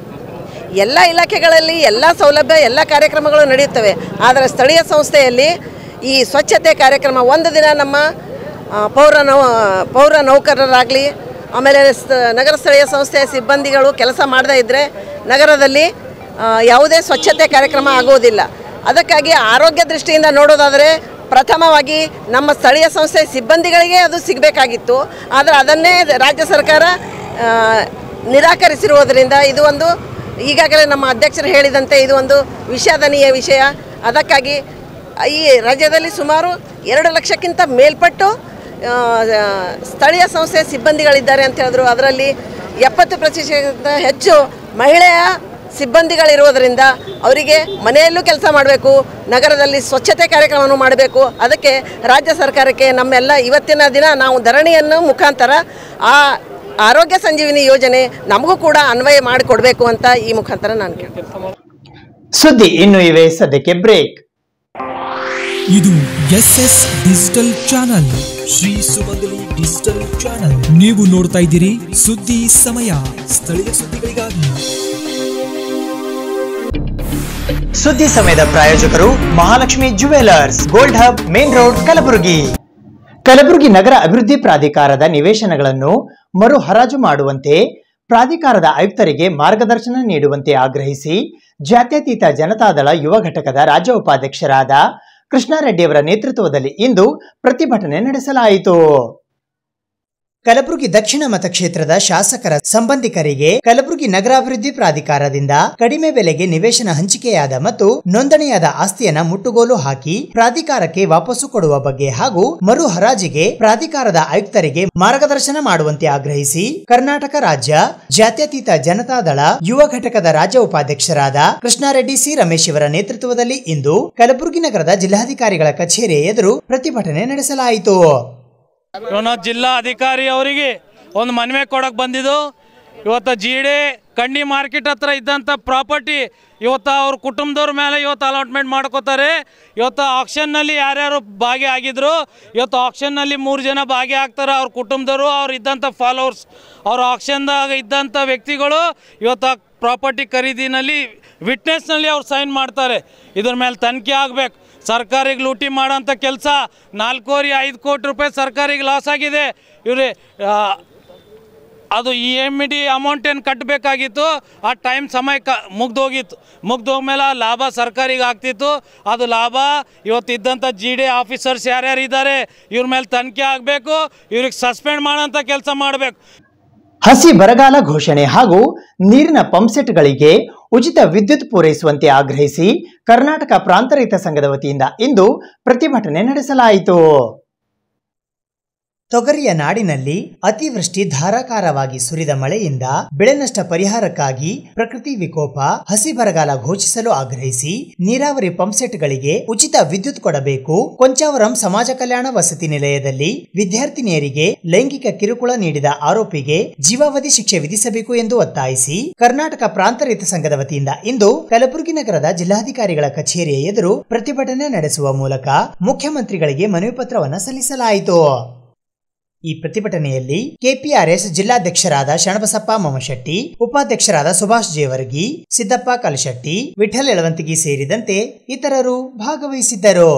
ಎಲ್ಲ ಇಲಾಖೆಗಳಲ್ಲಿ ಎಲ್ಲ ಸೌಲಭ್ಯ ಎಲ್ಲ ಕಾರ್ಯಕ್ರಮಗಳು ನಡೆಯುತ್ತವೆ ಆದರೆ ಸ್ಥಳೀಯ ಸಂಸ್ಥೆಯಲ್ಲಿ ಈ ಸ್ವಚ್ಛತೆ ಕಾರ್ಯಕ್ರಮ ಒಂದು ದಿನ ನಮ್ಮ ಆ, ಪೌರ ನೌ ಪೌರ ನೌಕರರಾಗಲಿ ಆಮೇಲೆ ಸ- ನಗರ ಸ್ಥಳೀಯ ಸಂಸ್ಥೆಯ ಸಿಬ್ಬಂದಿಗಳು ಕೆಲಸ ಮಾಡದೇ ಇದ್ದರೆ ನಗರದಲ್ಲಿ ಆ, ಯಾವುದೇ ಸ್ವಚ್ಛತೆ ಕಾರ್ಯಕ್ರಮ ಆಗುವುದಿಲ್ಲ ಅದಕ್ಕಾಗಿ ಆರೋಗ್ಯ ದೃಷ್ಟಿಯಿಂದ ನೋಡೋದಾದರೆ ಪ್ರಥಮವಾಗಿ ನಮ್ಮ ಸ್ಥಳೀಯ ಸಂಸ್ಥೆ ಸಿಬ್ಬಂದಿಗಳಿಗೆ ಅದು ಸಿಗಬೇಕಾಗಿತ್ತು ಆದರೆ ಅದನ್ನೇ ರಾಜ್ಯ ಸರ್ಕಾರ ಆ, ನಿರಾಕರಿಸಿರುವುದರಿಂದ ಇದು ಒಂದು ಈಗಾಗಲೇ ನಮ್ಮ ಅಧ್ಯಕ್ಷರು ಹೇಳಿದಂತೆ ಇದು ಒಂದು ವಿಷಾದನೀಯ ವಿಷಯ ಅದಕ್ಕಾಗಿ ಈ ರಾಜ್ಯದಲ್ಲಿ ಸುಮಾರು ಎರಡು ಲಕ್ಷಕ್ಕಿಂತ ಮೇಲ್ಪಟ್ಟು ಆ, ಆ, ಸ್ಥಳೀಯ ಸಂಸ್ಥೆಯ ಸಿಬ್ಬಂದಿಗಳಿದ್ದಾರೆ ಅಂತ ಹೇಳಿದ್ರು ಅದರಲ್ಲಿ ಎಪ್ಪತ್ತು ಪ್ರತಿಶತ ಹೆಚ್ಚು ಮಹಿಳೆಯ ಸಿಬ್ಬಂದಿಗಳಿರುವುದರಿಂದ ಅವರಿಗೆ ಮನೆಯಲ್ಲೂ ಕೆಲಸ ಮಾಡಬೇಕು ನಗರದಲ್ಲಿ ಸ್ವಚ್ಛತೆ ಕಾರ್ಯಕ್ರಮವನ್ನು ಮಾಡಬೇಕು ಅದಕ್ಕೆ ರಾಜ್ಯ ಸರ್ಕಾರಕ್ಕೆ ನಮ್ಮೆಲ್ಲ ಇವತ್ತಿನ ದಿನ ನಾವು ಧರಣಿಯನ್ನು ಮುಖಾಂತರ ಆ ಆರೋಗ್ಯ ಸಂಜೀವಿನಿ ಯೋಜನೆ ನಮಗೂ ಕೂಡ ಅನ್ವಯ ಮಾಡಿಕೊಡ್ಬೇಕು ಅಂತ ಈ ಮುಖಾಂತರ ನಾನು ಕೇಳ್ತೀನಿ ಸುದ್ದಿ ಇನ್ನು ಇವೆ ಸದ್ಯಕ್ಕೆ ಬ್ರೇಕ್ ಇದು S S digital channel Shri Sumangali digital channel ನೀವು ನೋಡ್ತಾ ಇದ್ದೀರಿ ಸುದ್ದಿ ಸಮಯ ಸ್ಥಳೀಯ ಸುದ್ದಿಗಳಿಗಾಗಿ ಸುದ್ದಿ ಸಮಯದ ಪ್ರಾಯೋಜಕರು Mahalakshmi jewellers gold hub main road Kalaburagi Kalaburagi ನಗರ ಅಭಿವೃದ್ಧಿ ಪ್ರಾಧಿಕಾರದ ನಿವೇಶನಗಳನ್ನು ಮರು ಹರಾಜು ಮಾಡುವಂತೆ ಪ್ರಾಧಿಕಾರದ ಆಯುಕ್ತರಿಗೆ ಮಾರ್ಗದರ್ಶನ ನೀಡುವಂತೆ ಆಗ್ರಹಿಸಿ ಜಾತ್ಯತೀತ ಜನತಾದಳ ಯುವ ಘಟಕದ ರಾಜ್ಯ ಉಪಾಧ್ಯಕ್ಷರಾದ ಕೃಷ್ಣಾರೆಡ್ಡಿಯವರ ನೇತೃತ್ವದಲ್ಲಿ ಇಂದು ಪ್ರತಿಭಟನೆ ನಡೆಸಲಾಯಿತು ಕಲಬುರಗಿ ದಕ್ಷಿಣ ಮತಕ್ಷೇತ್ರದ ಶಾಸಕರ ಸಂಬಂಧಿಕರಿಗೆ ಕಲಬುರಗಿ ನಗರಾಭಿವೃದ್ಧಿ ಪ್ರಾಧಿಕಾರದಿಂದ ಕಡಿಮೆ ಬೆಲೆಗೆ ನಿವೇಶನ ಹಂಚಿಕೆಯಾದ ಮತ್ತು ನೋಂದಣಿಯಾದ ಆಸ್ತಿಯನ್ನ ಮುಟ್ಟುಗೋಲು ಹಾಕಿ ಪ್ರಾಧಿಕಾರಕ್ಕೆ ವಾಪಸ್ಸು ಕೊಡುವ ಬಗ್ಗೆ ಹಾಗೂ ಮರು ಹರಾಜಿಗೆ ಪ್ರಾಧಿಕಾರದ ಆಯುಕ್ತರಿಗೆ ಮಾರ್ಗದರ್ಶನ ಮಾಡುವಂತೆ ಆಗ್ರಹಿಸಿ ಕರ್ನಾಟಕ ರಾಜ್ಯ ಜಾತ್ಯತೀತ ಜನತಾದಳ ಯುವ ಘಟಕದ ರಾಜ್ಯ ಉಪಾಧ್ಯಕ್ಷರಾದ ಕೃಷ್ಣಾರೆಡ್ಡಿ ಸಿ ರಮೇಶ್ ಇವರ ನೇತೃತ್ವದಲ್ಲಿ ಇಂದು ಕಲಬುರಗಿ ನಗರದ ಜಿಲ್ಲಾಧಿಕಾರಿಗಳ ಕಚೇರಿ ಎದುರು ಪ್ರತಿಭಟನೆ ನಡೆಸಲಾಯಿತು ಇವನ ಜಿಲ್ಲಾ ಅಧಿಕಾರಿ ಅವರಿಗೆ ಒಂದು ಮನವಿ ಕೊಡಕ್ಕೆ ಬಂದಿದ್ದು ಇವತ್ತು ಜೀಡೆ ಕಂಡಿ ಮಾರ್ಕೆಟ್ ಹತ್ರ ಇದ್ದಂಥ ಪ್ರಾಪರ್ಟಿ ಇವತ್ತು ಅವ್ರ ಕುಟುಂಬದವ್ರ ಮೇಲೆ ಇವತ್ತು ಅಲಾಟ್ಮೆಂಟ್ ಮಾಡ್ಕೋತಾರೆ ಇವತ್ತು ಆಕ್ಷನ್ನಲ್ಲಿ ಯಾರ್ಯಾರು ಭಾಗಿಯಾಗಿದ್ರು ಇವತ್ತು ಆಕ್ಷನ್ನಲ್ಲಿ ಮೂರು ಜನ ಭಾಗಿಯಾಗ್ತಾರೆ ಅವ್ರ ಕುಟುಂಬದವರು ಅವ್ರು ಇದ್ದಂಥ ಫಾಲೋವರ್ಸ್ ಅವ್ರ ಆಕ್ಷನ್ದಾಗ ಇದ್ದಂಥ ವ್ಯಕ್ತಿಗಳು ಇವತ್ತು ಪ್ರಾಪರ್ಟಿ ಖರೀದಿನಲ್ಲಿ ವಿಟ್ನೆಸ್ನಲ್ಲಿ ಅವ್ರು ಸೈನ್ ಮಾಡ್ತಾರೆ ಇದ್ರ ಮೇಲೆ ತನಿಖೆ ಆಗಬೇಕು ಸರ್ಕಾರಿಗೆ ಲೂಟಿ ಮಾಡೋಂಥ ಕೆಲಸ ನಾಲ್ಕೂವರೆ ಐದು ಕೋಟಿ ರೂಪಾಯಿ ಸರ್ಕಾರಿಗೆ ಲಾಸ್ ಆಗಿದೆ ಇವ್ರಿ ಆ, ಅದು ಇ ಎಮ್ ಡಿ ಅಮೌಂಟ್ ಏನು ಕಟ್ಟಬೇಕಾಗಿತ್ತು ಆ ಟೈಮ್ ಸಮಯ ಕ ಮುಗ್ದೋಗಿತ್ತು ಮುಗ್ದೋಗ್ಮೇಲೆ ಆ ಲಾಭ ಸರ್ಕಾರಿಗೆ ಆಗ್ತಿತ್ತು ಅದು ಲಾಭ ಇವತ್ತು ಇದ್ದಂಥ ಜಿ ಡಿ ಆಫೀಸರ್ಸ್ ಯಾರ್ಯಾರು ಇದ್ದಾರೆ ಇವ್ರ ಮೇಲೆ ತನಿಖೆ ಆಗಬೇಕು ಇವ್ರಿಗೆ ಸಸ್ಪೆಂಡ್ ಮಾಡೋಂಥ ಕೆಲಸ ಮಾಡಬೇಕು ಹಸಿ ಬರಗಾಲ ಘೋಷಣೆ ಹಾಗೂ ನೀರಿನ ಪಂಪ್ಸೆಟ್ಗಳಿಗೆ ಉಚಿತ ವಿದ್ಯುತ್ ಪೂರೈಸುವಂತೆ ಆಗ್ರಹಿಸಿ ಕರ್ನಾಟಕ ಪ್ರಾಂತರಹಿತ ಸಂಘದ ವತಿಯಿಂದ ಇಂದು ಪ್ರತಿಭಟನೆ ನಡೆಸಲಾಯಿತು ತೊಗರಿಯ ನಾಡಿನಲ್ಲಿ ಅತಿವೃಷ್ಟಿ ಧಾರಾಕಾರವಾಗಿ ಸುರಿದ ಮಳೆಯಿಂದ ಬೆಳೆ ನಷ್ಟ ಪರಿಹಾರಕ್ಕಾಗಿ ಪ್ರಕೃತಿ ವಿಕೋಪ ಹಸಿ ಬರಗಾಲ ಘೋಷಿಸಲು ಆಗ್ರಹಿಸಿ ನೀರಾವರಿ ಪಂಪ್ಸೆಟ್ಗಳಿಗೆ ಉಚಿತ ವಿದ್ಯುತ್ ಕೊಡಬೇಕು ಕೊಂಚಾವರಂ ಸಮಾಜ ಕಲ್ಯಾಣ ವಸತಿ ನಿಲಯದಲ್ಲಿ ವಿದ್ಯಾರ್ಥಿನಿಯರಿಗೆ ಲೈಂಗಿಕ ಕಿರುಕುಳ ನೀಡಿದ ಆರೋಪಿಗೆ ಜೀವಾವಧಿ ಶಿಕ್ಷೆ ವಿಧಿಸಬೇಕು ಎಂದು ಒತ್ತಾಯಿಸಿ ಕರ್ನಾಟಕ ಪ್ರಾಂತರಹಿತ ಸಂಘದ ವತಿಯಿಂದ ಇಂದು ಕಲಬುರಗಿ ನಗರದ ಜಿಲ್ಲಾಧಿಕಾರಿಗಳ ಕಚೇರಿಯ ಎದುರು ಪ್ರತಿಭಟನೆ ನಡೆಸುವ ಮೂಲಕ ಮುಖ್ಯಮಂತ್ರಿಗಳಿಗೆ ಮನವಿ ಪತ್ರವನ್ನು ಸಲ್ಲಿಸಲಾಯಿತು ಈ ಪ್ರತಿಭಟನೆಯಲ್ಲಿ ಕೆಪಿಆರ್ಎಸ್ ಜಿಲ್ಲಾಧ್ಯಕ್ಷರಾದ ಶಣಬಸಪ್ಪ ಮಮಶೆಟ್ಟಿ ಉಪಾಧ್ಯಕ್ಷರಾದ ಸುಭಾಷ್ ಜೇವರ್ಗಿ ಸಿದ್ದಪ್ಪ ಕಲಶೆಟ್ಟಿ ವಿಠಲ್ ಯಳವಂತಿಗಿ ಸೇರಿದಂತೆ ಇತರರು ಭಾಗವಹಿಸಿದ್ದರು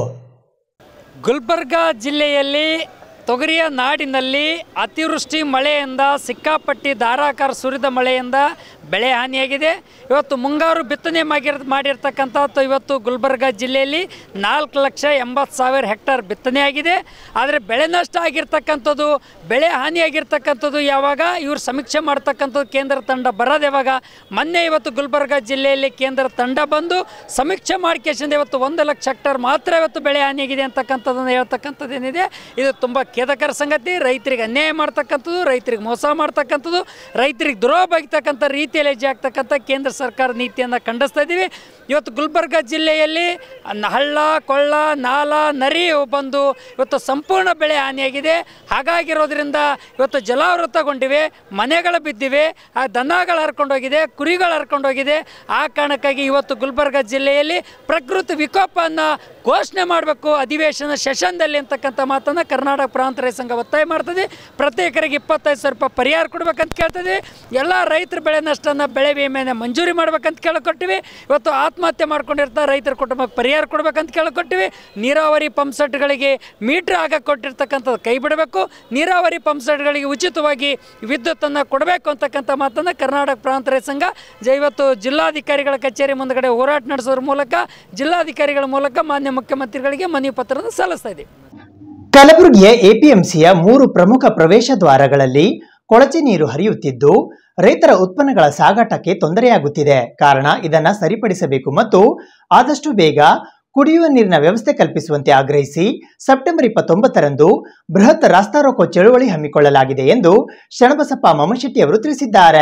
ಗುಲ್ಬರ್ಗ ಜಿಲ್ಲೆಯಲ್ಲಿ ತೊಗರಿಯ ನಾಡಿನಲ್ಲಿ ಅತಿವೃಷ್ಟಿ ಮಳೆಯಿಂದ ಸಿಕ್ಕಾಪಟ್ಟಿ ಧಾರಾಕಾರ ಸುರಿದ ಮಳೆಯಿಂದ ಬೆಳೆ ಹಾನಿಯಾಗಿದೆ ಇವತ್ತು ಮುಂಗಾರು ಬಿತ್ತನೆ ಮಾಡಿರ್ ಮಾಡಿರ್ತಕ್ಕಂಥದ್ದು ಇವತ್ತು ಗುಲ್ಬರ್ಗ ಜಿಲ್ಲೆಯಲ್ಲಿ ನಾಲ್ಕು ಲಕ್ಷ ಎಂಬತ್ತು ಸಾವಿರ ಹೆಕ್ಟರ್ ಬಿತ್ತನೆ ಆಗಿದೆ ಆದರೆ ಬೆಳೆ ನಷ್ಟ ಆಗಿರ್ತಕ್ಕಂಥದ್ದು ಬೆಳೆ ಹಾನಿಯಾಗಿರ್ತಕ್ಕಂಥದ್ದು ಯಾವಾಗ ಇವರು ಸಮೀಕ್ಷೆ ಮಾಡ್ತಕ್ಕಂಥದ್ದು ಕೇಂದ್ರ ತಂಡ ಬರೋದು ಯಾವಾಗ ಮೊನ್ನೆ ಇವತ್ತು ಗುಲ್ಬರ್ಗ ಜಿಲ್ಲೆಯಲ್ಲಿ ಕೇಂದ್ರ ತಂಡ ಬಂದು ಸಮೀಕ್ಷೆ ಮಾಡ್ಕೇಶಿಂದ ಇವತ್ತು ಒಂದು ಲಕ್ಷ ಹೆಕ್ಟರ್ ಮಾತ್ರ ಇವತ್ತು ಬೆಳೆ ಹಾನಿಯಾಗಿದೆ ಅಂತಕ್ಕಂಥದ್ದನ್ನು ಹೇಳ್ತಕ್ಕಂಥದ್ದು ಏನಿದೆ ಇದು ತುಂಬ ಖೇದಕರ ಸಂಗತಿ ರೈತರಿಗೆ ಅನ್ಯಾಯ ಮಾಡ್ತಕ್ಕಂಥದ್ದು ರೈತರಿಗೆ ಮೋಸ ಮಾಡ್ತಕ್ಕಂಥದ್ದು ರೈತರಿಗೆ ದ್ರೋಹ ಬಗ್ತಕ್ಕಂಥ ರೀತಿಯಲ್ಲಿ ಹೆಜ್ಜೆ ಆಗ್ತಕ್ಕಂಥ ಕೇಂದ್ರ ಸರ್ಕಾರ ನೀತಿಯನ್ನು ಖಂಡಿಸ್ತಾ ಇದ್ದೀವಿ ಇವತ್ತು ಗುಲ್ಬರ್ಗ ಜಿಲ್ಲೆಯಲ್ಲಿ ನ- ಹಳ್ಳ ಕೊಳ್ಳ ನಾಲ ನರಿ ಬಂದು ಇವತ್ತು ಸಂಪೂರ್ಣ ಬೆಳೆ ಹಾನಿಯಾಗಿದೆ ಹಾಗಾಗಿರೋದ್ರಿಂದ ಇವತ್ತು ಜಲಾವೃತಗೊಂಡಿವೆ ಮನೆಗಳು ಬಿದ್ದಿವೆ ಆ ದನಗಳು ಹರ್ಕೊಂಡೋಗಿದೆ ಕುರಿಗಳು ಹರ್ಕೊಂಡೋಗಿದೆ ಆ ಕಾರಣಕ್ಕಾಗಿ ಇವತ್ತು ಗುಲ್ಬರ್ಗ ಜಿಲ್ಲೆಯಲ್ಲಿ ಪ್ರಕೃತಿ ವಿಕೋಪವನ್ನು ಘೋಷಣೆ ಮಾಡಬೇಕು ಅಧಿವೇಶನ ಸೆಷನ್ದಲ್ಲಿ ಅಂತಕ್ಕಂಥ ಮಾತನ್ನು ಕರ್ನಾಟಕ ಪ್ರಾಂತ ರೈತ ಸಂಘ ಒತ್ತಾಯ ಮಾಡ್ತದೆ ಪ್ರತಿ ಎಕರೆಗೆ ಇಪ್ಪತ್ತೈದು ಸಾವಿರ ರೂಪಾಯಿ ಪರಿಹಾರ ಕೊಡ್ಬೇಕಂತ ಕೇಳ್ತದೆ ಎಲ್ಲ ರೈತರ ಬೆಳೆ ನಷ್ಟನ ಬೆಳೆ ವಿಮೆನ ಮಂಜೂರಿ ಮಾಡ್ಬೇಕಂತ ಕೇಳಿಕೊಟ್ಟಿವಿ ಇವತ್ತು ಆತ್ಮಹತ್ಯೆ ಮಾಡ್ಕೊಂಡಿರ್ತಾರೆ ರೈತರ ಕುಟುಂಬಕ್ಕೆ ಪರಿಹಾರ ಕೊಡ್ಬೇಕಂತ ಕೇಳಿಕೊಟ್ಟಿವಿ ನೀರಾವರಿ ಪಂಪ್ ಸೆಟ್ಗಳಿಗೆ ಮೀಟ್ರ್ ಆಗ ಕೊಟ್ಟಿರ್ತಕ್ಕಂಥದ್ದು ಕೈ ಬಿಡಬೇಕು ನೀರಾವರಿ ಪಂಪ್ ಸೆಟ್ಗಳಿಗೆ ಉಚಿತವಾಗಿ ವಿದ್ಯುತ್ತನ್ನು ಕೊಡಬೇಕು ಅಂತಕ್ಕಂಥ ಮಾತನ್ನು ಕರ್ನಾಟಕ ಪ್ರಾಂತ ರೈತ ಸಂಘ ಜ- ಇವತ್ತು ಜಿಲ್ಲಾಧಿಕಾರಿಗಳ ಕಚೇರಿ ಮುಂದಗಡೆ ಹೋರಾಟ ನಡೆಸೋದ್ರ ಮೂಲಕ ಜಿಲ್ಲಾಧಿಕಾರಿಗಳ ಮೂಲಕ ಮಾನ್ಯ ಮುಖ್ಯಮಂತ್ರಿಗಳಿಗೆ ಮನವಿ ಪತ್ರವನ್ನು ಸಲ್ಲಿಸ್ತಾ ಇದ್ದೀವಿ ಕಲಬುರಗಿಯ ಎಪಿಎಂಸಿಯ ಮೂರು ಪ್ರಮುಖ ಪ್ರವೇಶ ದ್ವಾರಗಳಲ್ಲಿ ಕೊಳಚೆ ನೀರು ಹರಿಯುತ್ತಿದ್ದು ರೈತರ ಉತ್ಪನ್ನಗಳ ಸಾಗಾಟಕ್ಕೆ ತೊಂದರೆಯಾಗುತ್ತಿದೆ ಕಾರಣ ಇದನ್ನ ಸರಿಪಡಿಸಬೇಕು ಮತ್ತು ಆದಷ್ಟು ಬೇಗ ಕುಡಿಯುವ ನೀರಿನ ವ್ಯವಸ್ಥೆ ಕಲ್ಪಿಸುವಂತೆ ಆಗ್ರಹಿಸಿ ಸೆಪ್ಟೆಂಬರ್ ಇಪ್ಪತ್ತೊಂಬತ್ತರಂದು ಬೃಹತ್ ರಾಸ್ತಾರೋಕೋ ಚಳುವಳಿ ಹಮ್ಮಿಕೊಳ್ಳಲಾಗಿದೆ ಎಂದು ಶರಣಬಸಪ್ಪ ಮಮಶೆಟ್ಟಿ ಅವರು ತಿಳಿಸಿದ್ದಾರೆ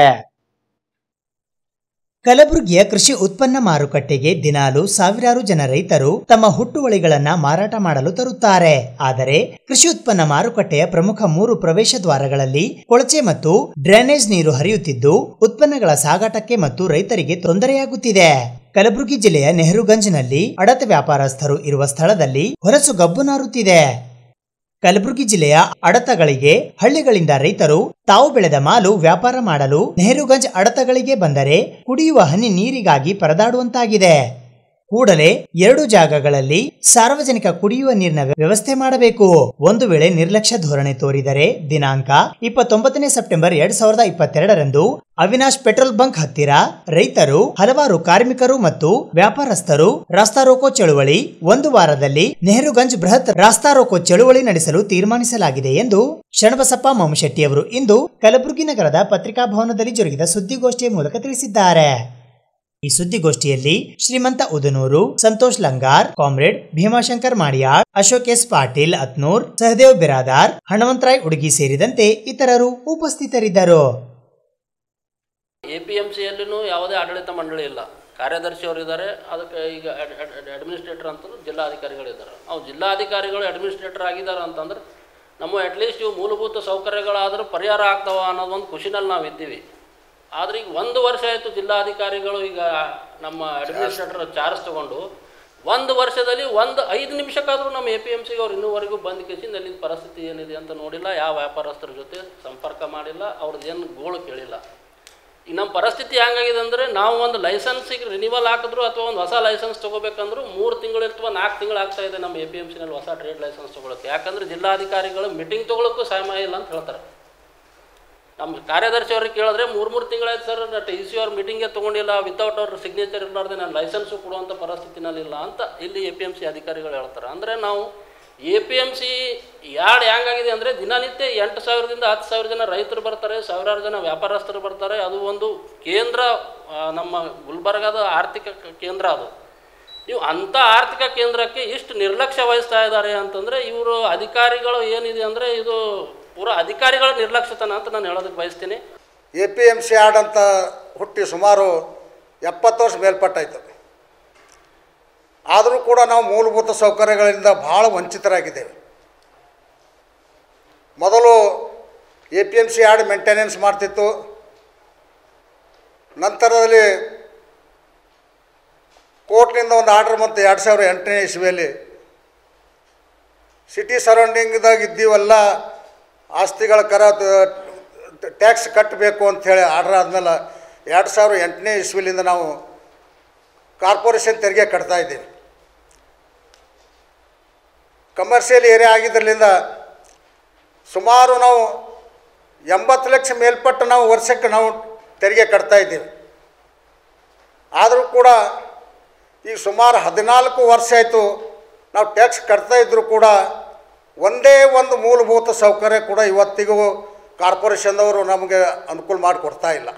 ಕಲಬುರಗಿಯ ಕೃಷಿ ಉತ್ಪನ್ನ ಮಾರುಕಟ್ಟೆಗೆ ದಿನಾಲು ಸಾವಿರಾರು ಜನ ರೈತರು ತಮ್ಮ ಹುಟ್ಟುವಳಿಗಳನ್ನ ಮಾರಾಟ ಮಾಡಲು ತರುತ್ತಾರೆ ಆದರೆ ಕೃಷಿ ಉತ್ಪನ್ನ ಮಾರುಕಟ್ಟೆಯ ಪ್ರಮುಖ ಮೂರು ಪ್ರವೇಶ ದ್ವಾರಗಳಲ್ಲಿ ಕೊಳಚೆ ಮತ್ತು ಡ್ರೈನೇಜ್ ನೀರು ಹರಿಯುತ್ತಿದ್ದು ಉತ್ಪನ್ನಗಳ ಸಾಗಾಟಕ್ಕೆ ಮತ್ತು ರೈತರಿಗೆ ತೊಂದರೆಯಾಗುತ್ತಿದೆ ಕಲಬುರಗಿ ಜಿಲ್ಲೆಯ ನೆಹರುಗಂಜ್ನಲ್ಲಿ ಅಡತೆ ವ್ಯಾಪಾರಸ್ಥರು ಇರುವ ಸ್ಥಳದಲ್ಲಿ ಹೊರಸು ಗಬ್ಬು ನಾರುತ್ತಿದೆ ಕಲಬುರಗಿ ಜಿಲ್ಲೆಯ ಅಡತಗಳಿಗೆ ಹಳ್ಳಿಗಳಿಂದ ರೈತರು ತಾವು ಬೆಳೆದ ಮಾಲು ವ್ಯಾಪಾರ ಮಾಡಲು ನೆಹರುಗಂಜ್ ಅಡತಗಳಿಗೆ ಬಂದರೆ ಕುಡಿಯುವ ಹನಿ ನೀರಿಗಾಗಿ ಪರದಾಡುವಂತಾಗಿದೆ ಕೂಡಲೇ ಎರಡು ಜಾಗಗಳಲ್ಲಿ ಸಾರ್ವಜನಿಕ ಕುಡಿಯುವ ನೀರಿನ ವ್ಯವಸ್ಥೆ ಮಾಡಬೇಕು ಒಂದು ವೇಳೆ ನಿರ್ಲಕ್ಷ್ಯ ಧೋರಣೆ ತೋರಿದರೆ ದಿನಾಂಕ ಇಪ್ಪತ್ತೊಂಬತ್ತನೇ ಸೆಪ್ಟೆಂಬರ್ ಎರಡ್ ಸಾವಿರದ ಇಪ್ಪತ್ತೆರಡರಂದು ಅವಿನಾಶ್ ಪೆಟ್ರೋಲ್ ಬಂಕ್ ಹತ್ತಿರ ರೈತರು ಹಲವಾರು ಕಾರ್ಮಿಕರು ಮತ್ತು ವ್ಯಾಪಾರಸ್ಥರು ರಾಸ್ತಾರೋಕೋ ಚಳುವಳಿ ಒಂದು ವಾರದಲ್ಲಿ ನೆಹರುಗಂಜ್ ಬೃಹತ್ ರಾಸ್ತಾರೋಕೋ ಚಳುವಳಿ ನಡೆಸಲು ತೀರ್ಮಾನಿಸಲಾಗಿದೆ ಎಂದು ಶರಣಬಸಪ್ಪ ಮಮಶೆಟ್ಟಿ ಅವರು ಇಂದು ಕಲಬುರಗಿ ನಗರದ ಪತ್ರಿಕಾ ಭವನದಲ್ಲಿ ಜರುಗಿದ ಸುದ್ದಿಗೋಷ್ಠಿಯ ಮೂಲಕ ತಿಳಿಸಿದ್ದಾರೆ ಈ ಸುದ್ದಿಗೋಷ್ಠಿಯಲ್ಲಿ ಶ್ರೀಮಂತ ಉದನೂರು ಸಂತೋಷ್ ಲಂಗಾರ್ ಕಾಮ್ರೇಡ್ ಭೀಮಾಶಂಕರ್ ಮಾಡಿಯಾಳ್ ಅಶೋಕ್ ಎಸ್ ಪಾಟೀಲ್ ಅತ್ನೂರ್ ಸಹದೇವ್ ಬಿರಾದಾರ್ ಹಣವಂತರಾಯ್ ಉಡುಗಿ ಸೇರಿದಂತೆ ಇತರರು ಉಪಸ್ಥಿತರಿದ್ದರು ಎ ಪಿ ಎಮ್ ಸಿಯಲ್ಲೂ ಯಾವುದೇ ಆಡಳಿತ ಮಂಡಳಿ ಇಲ್ಲ ಕಾರ್ಯದರ್ಶಿ ಅವರು ಇದ್ದಾರೆ ಅದಕ್ಕೆ ಈಗ ಅಡ್ಮಿನಿಸ್ಟ್ರೇಟರ್ ಅಂತಂದ್ರೆ ಜಿಲ್ಲಾಧಿಕಾರಿಗಳಿದ್ದಾರೆ ಅವು ಜಿಲ್ಲಾಧಿಕಾರಿಗಳು ಅಡ್ಮಿನಿಸ್ಟ್ರೇಟರ್ ಆಗಿದ್ದಾರೆ ಅಂತಂದ್ರೆ ನಮ್ಮ ಅಟ್ಲೀಸ್ಟ್ ಇವು ಮೂಲಭೂತ ಸೌಕರ್ಯಗಳಾದರೂ ಪರಿಹಾರ ಆಗ್ತಾವ ಅನ್ನೋದು ಒಂದು ಖುಷಿನಲ್ಲಿ ನಾವು ಇದ್ದೀವಿ ಆದ್ರೆ ಈಗ ಒಂದು ವರ್ಷ ಆಯಿತು ಜಿಲ್ಲಾಧಿಕಾರಿಗಳು ಈಗ ನಮ್ಮ ಅಡ್ಮಿನಿಸ್ಟ್ರೇಟರ್ ಚಾರ್ಜ್ ತಗೊಂಡು ಒಂದು ವರ್ಷದಲ್ಲಿ ಒಂದು ಐದು ನಿಮಿಷಕ್ಕಾದರೂ ನಮ್ಮ ಎ ಪಿ ಎಮ್ ಸಿಗೆ ಅವ್ರು ಇನ್ನೂವರೆಗೂ ಬಂದು ಕೇಸಿಂದ ಅಲ್ಲಿನ ಪರಿಸ್ಥಿತಿ ಏನಿದೆ ಅಂತ ನೋಡಿಲ್ಲ ಯಾವ ವ್ಯಾಪಾರಸ್ಥರ ಜೊತೆ ಸಂಪರ್ಕ ಮಾಡಿಲ್ಲ ಅವ್ರದ್ದು ಏನು ಗೋಳು ಕೇಳಿಲ್ಲ ಈಗ ನಮ್ಮ ಪರಿಸ್ಥಿತಿ ಹೆಂಗಾಗಿದೆ ಅಂದರೆ ನಾವು ಒಂದು ಲೈಸೆನ್ಸಿಗೆ ರಿನಿವಲ್ ಹಾಕಿದ್ರು ಅಥವಾ ಒಂದು ಹೊಸ ಲೈಸೆನ್ಸ್ ತೊಗೋಬೇಕಂದ್ರೂ ಮೂರು ತಿಂಗಳು ಅಥವಾ ನಾಲ್ಕು ತಿಂಗಳು ಆಗ್ತಾ ಇದೆ ನಮ್ಮ ಎ ಪಿ ಎಮ್ ಸಿನಲ್ಲಿ ಹೊಸ ಟ್ರೇಡ್ ಲೈಸೆನ್ಸ್ ತೊಗೊಳಕ್ಕೆ ಯಾಕಂದರೆ ಜಿಲ್ಲಾಧಿಕಾರಿಗಳು ಮೀಟಿಂಗ್ ತೊಗೊಳಕ್ಕೂ ಸಮಯ ಇಲ್ಲ ಅಂತ ಹೇಳ್ತಾರೆ ನಮ್ಮ ಕಾರ್ಯದರ್ಶಿ ಅವ್ರಿಗೆ ಕೇಳಿದ್ರೆ ಮೂರು ಮೂರು ತಿಂಗಳಾಯ್ತು ಸರ್ ಟಿ ಸಿ ಅವ್ರ ಮೀಟಿಂಗೇ ತೊಗೊಂಡಿಲ್ಲ ವಿತೌಟ್ ಅವ್ರ ಸಿಗ್ನೇಚರ್ ಇರಲಾರ್ದೆ ನಾನು ಲೈಸೆನ್ಸು ಕೊಡುವಂಥ ಪರಿಸ್ಥಿತಿನಲ್ಲಿಲ್ಲ ಅಂತ ಇಲ್ಲಿ ಎ ಪಿ ಎಮ್ ಸಿ ಅಧಿಕಾರಿಗಳು ಹೇಳ್ತಾರೆ ಅಂದರೆ ನಾವು A P M C yard ಹೆಂಗಾಗಿದೆ ಅಂದರೆ ದಿನನಿತ್ಯ ಎಂಟು ಸಾವಿರದಿಂದ ಹತ್ತು ಸಾವಿರ ಜನ ರೈತರು ಬರ್ತಾರೆ ಸಾವಿರಾರು ಜನ ವ್ಯಾಪಾರಸ್ಥರು ಬರ್ತಾರೆ ಅದು ಒಂದು ಕೇಂದ್ರ ಆ, ನಮ್ಮ ಗುಲ್ಬರ್ಗದ ಆರ್ಥಿಕ ಕ- ಕೇಂದ್ರ ಅದು ನೀವು ಅಂಥ ಆರ್ಥಿಕ ಕೇಂದ್ರಕ್ಕೆ ಇಷ್ಟು ನಿರ್ಲಕ್ಷ್ಯ ವಹಿಸ್ತಾ ಇದ್ದಾರೆ ಅಂತಂದರೆ ಇವರು ಅಧಿಕಾರಿಗಳು ಏನಿದೆ ಅಂದರೆ ಇದು ಪೂರ ಅಧಿಕಾರಿಗಳ ನಿರ್ಲಕ್ಷ್ಯತನ ಅಂತ ನಾನು ಹೇಳೋದಕ್ಕೆ ಬಯಸ್ತೀನಿ A P M C yard ಅಂತ ಹುಟ್ಟಿ ಸುಮಾರು ಎಪ್ಪತ್ತು ವರ್ಷ ಮೇಲ್ಪಟ್ಟಾಯಿತು ಆದರೂ ಕೂಡ ನಾವು ಮೂಲಭೂತ ಸೌಕರ್ಯಗಳಿಂದ ಭಾಳ ವಂಚಿತರಾಗಿದ್ದೇವೆ ಮೊದಲು A P M C yard maintenance ಮಾಡ್ತಿತ್ತು ನಂತರದಲ್ಲಿ ಕೋರ್ಟ್ನಿಂದ ಒಂದು ಆರ್ಡ್ರ್ ಬಂತು ಎರಡು ಸಾವಿರ ಎಂಟನೇ ಇಸ್ವಿಯಲ್ಲಿ ಸಿಟಿ ಸರೌಂಡಿಂಗ್ದಾಗ ಇದ್ದೀವಲ್ಲ ಆಸ್ತಿಗಳ ಕರ ಟ್ಯಾಕ್ಸ್ ಕಟ್ಟಬೇಕು ಅಂಥೇಳಿ ಆರ್ಡ್ರ್ ಆದಮೇಲೆ ಎರಡು ಸಾವಿರ ಎಂಟನೇ ಇಸ್ವಿಲಿಂದ ನಾವು ಕಾರ್ಪೊರೇಷನ್ ತೆರಿಗೆ ಕಟ್ತಾ ಇದ್ದೀವಿ ಕಮರ್ಷಿಯಲ್ ಏರಿಯಾ ಆಗಿದ್ದರಿಂದ ಸುಮಾರು ನಾವು ಎಂಬತ್ತು ಲಕ್ಷ ಮೇಲ್ಪಟ್ಟು ನಾವು ವರ್ಷಕ್ಕೆ ನಾವು ತೆರಿಗೆ ಕಟ್ತಾ ಇದ್ದೀವಿ ಆದರೂ ಕೂಡ ಈಗ ಸುಮಾರು ಹದಿನಾಲ್ಕು ವರ್ಷ ಆಯಿತು ನಾವು ಟ್ಯಾಕ್ಸ್ ಕಟ್ತಾ ಇದ್ದರೂ ಕೂಡ ಒಂದೇ ಒಂದು ಮೂಲಭೂತ ಸೌಕರ್ಯ ಕೂಡ ಇವತ್ತಿಗೂ ಕಾರ್ಪೊರೇಷನ್ದವರು ನಮಗೆ ಅನುಕೂಲ ಮಾಡಿಕೊಡ್ತಾ ಇಲ್ಲ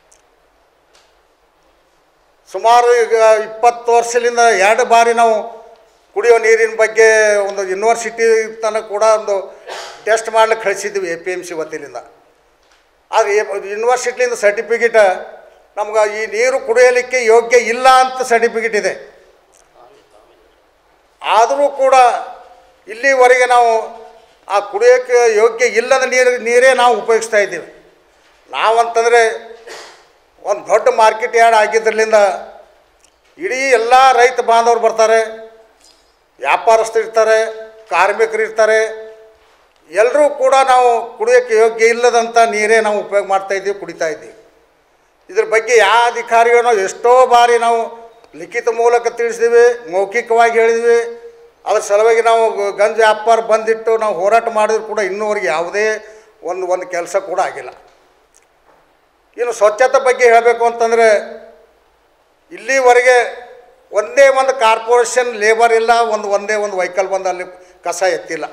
ಸುಮಾರು ಈಗ ಇಪ್ಪತ್ತು ವರ್ಷದಿಂದ ಎರಡು ಬಾರಿ ನಾವು ಕುಡಿಯೋ ನೀರಿನ ಬಗ್ಗೆ ಒಂದು ಯೂನಿವರ್ಸಿಟಿ ತನಕ ಕೂಡ ಒಂದು ಟೆಸ್ಟ್ ಮಾಡ್ಲಿಕ್ಕೆ ಕಳಿಸಿದ್ವಿ ಎ ಪಿ ಎಮ್ ಸಿ ವತಿಯಿಂದ ಆದರೆ ಯೂನಿವರ್ಸಿಟಿಯಿಂದ ಸರ್ಟಿಫಿಕೇಟ ನಮ್ಗೆ ಈ ನೀರು ಕುಡಿಯಲಿಕ್ಕೆ ಯೋಗ್ಯ ಇಲ್ಲ ಅಂತ ಸರ್ಟಿಫಿಕೇಟ್ ಇದೆ ಆದರೂ ಕೂಡ ಇಲ್ಲಿವರೆಗೆ ನಾವು ಆ ಕುಡಿಯೋಕ್ಕೆ ಯೋಗ್ಯ ಇಲ್ಲದ ನೀರು ನೀರೇ ನಾವು ಉಪಯೋಗಿಸ್ತಾ ಇದ್ದೀವಿ ನಾವಂತಂದರೆ ಒಂದು ದೊಡ್ಡ ಮಾರ್ಕೆಟ್ ಯಾರ್ಡ್ ಆಗಿದ್ದರಿಂದ ಇಡೀ ಎಲ್ಲ ರೈತ ಬಾಂಧವರು ಬರ್ತಾರೆ ವ್ಯಾಪಾರಸ್ಥರು ಇರ್ತಾರೆ ಕಾರ್ಮಿಕರು ಇರ್ತಾರೆ ಎಲ್ಲರೂ ಕೂಡ ನಾವು ಕುಡಿಯೋಕ್ಕೆ ಯೋಗ್ಯ ಇಲ್ಲದಂಥ ನೀರೇ ನಾವು ಉಪಯೋಗ ಮಾಡ್ತಾ ಇದ್ದೀವಿ ಕುಡಿತಾ ಇದ್ದೀವಿ ಇದ್ರ ಬಗ್ಗೆ ಯಾವ ಅಧಿಕಾರಿಗಳು ನಾವು ಎಷ್ಟೋ ಬಾರಿ ನಾವು ಲಿಖಿತ ಮೂಲಕ ತಿಳಿಸಿದ್ದೀವಿ ಮೌಖಿಕವಾಗಿ ಹೇಳಿದ್ವಿ ಅದ್ರ ಸಲುವಾಗಿ ನಾವು ಗ- ಗಂಜ್ ವ್ಯಾಪಾರ ಬಂದಿಟ್ಟು ನಾವು ಹೋರಾಟ ಮಾಡಿದ್ರು ಕೂಡ ಇನ್ನೂವರೆಗೆ ಯಾವುದೇ ಒಂದು ಒಂದು ಕೆಲಸ ಕೂಡ ಆಗಿಲ್ಲ ಇನ್ನು ಸ್ವಚ್ಛತೆ ಬಗ್ಗೆ ಹೇಳಬೇಕು ಅಂತಂದರೆ ಇಲ್ಲಿವರೆಗೆ ಒಂದೇ ಒಂದು ಕಾರ್ಪೊರೇಷನ್ ಲೇಬರ್ ಇಲ್ಲ ಒಂದು ಒಂದೇ ಒಂದು ವೆಹಿಕಲ್ ಬಂದು ಅಲ್ಲಿ ಕಸ ಎತ್ತಿಲ್ಲ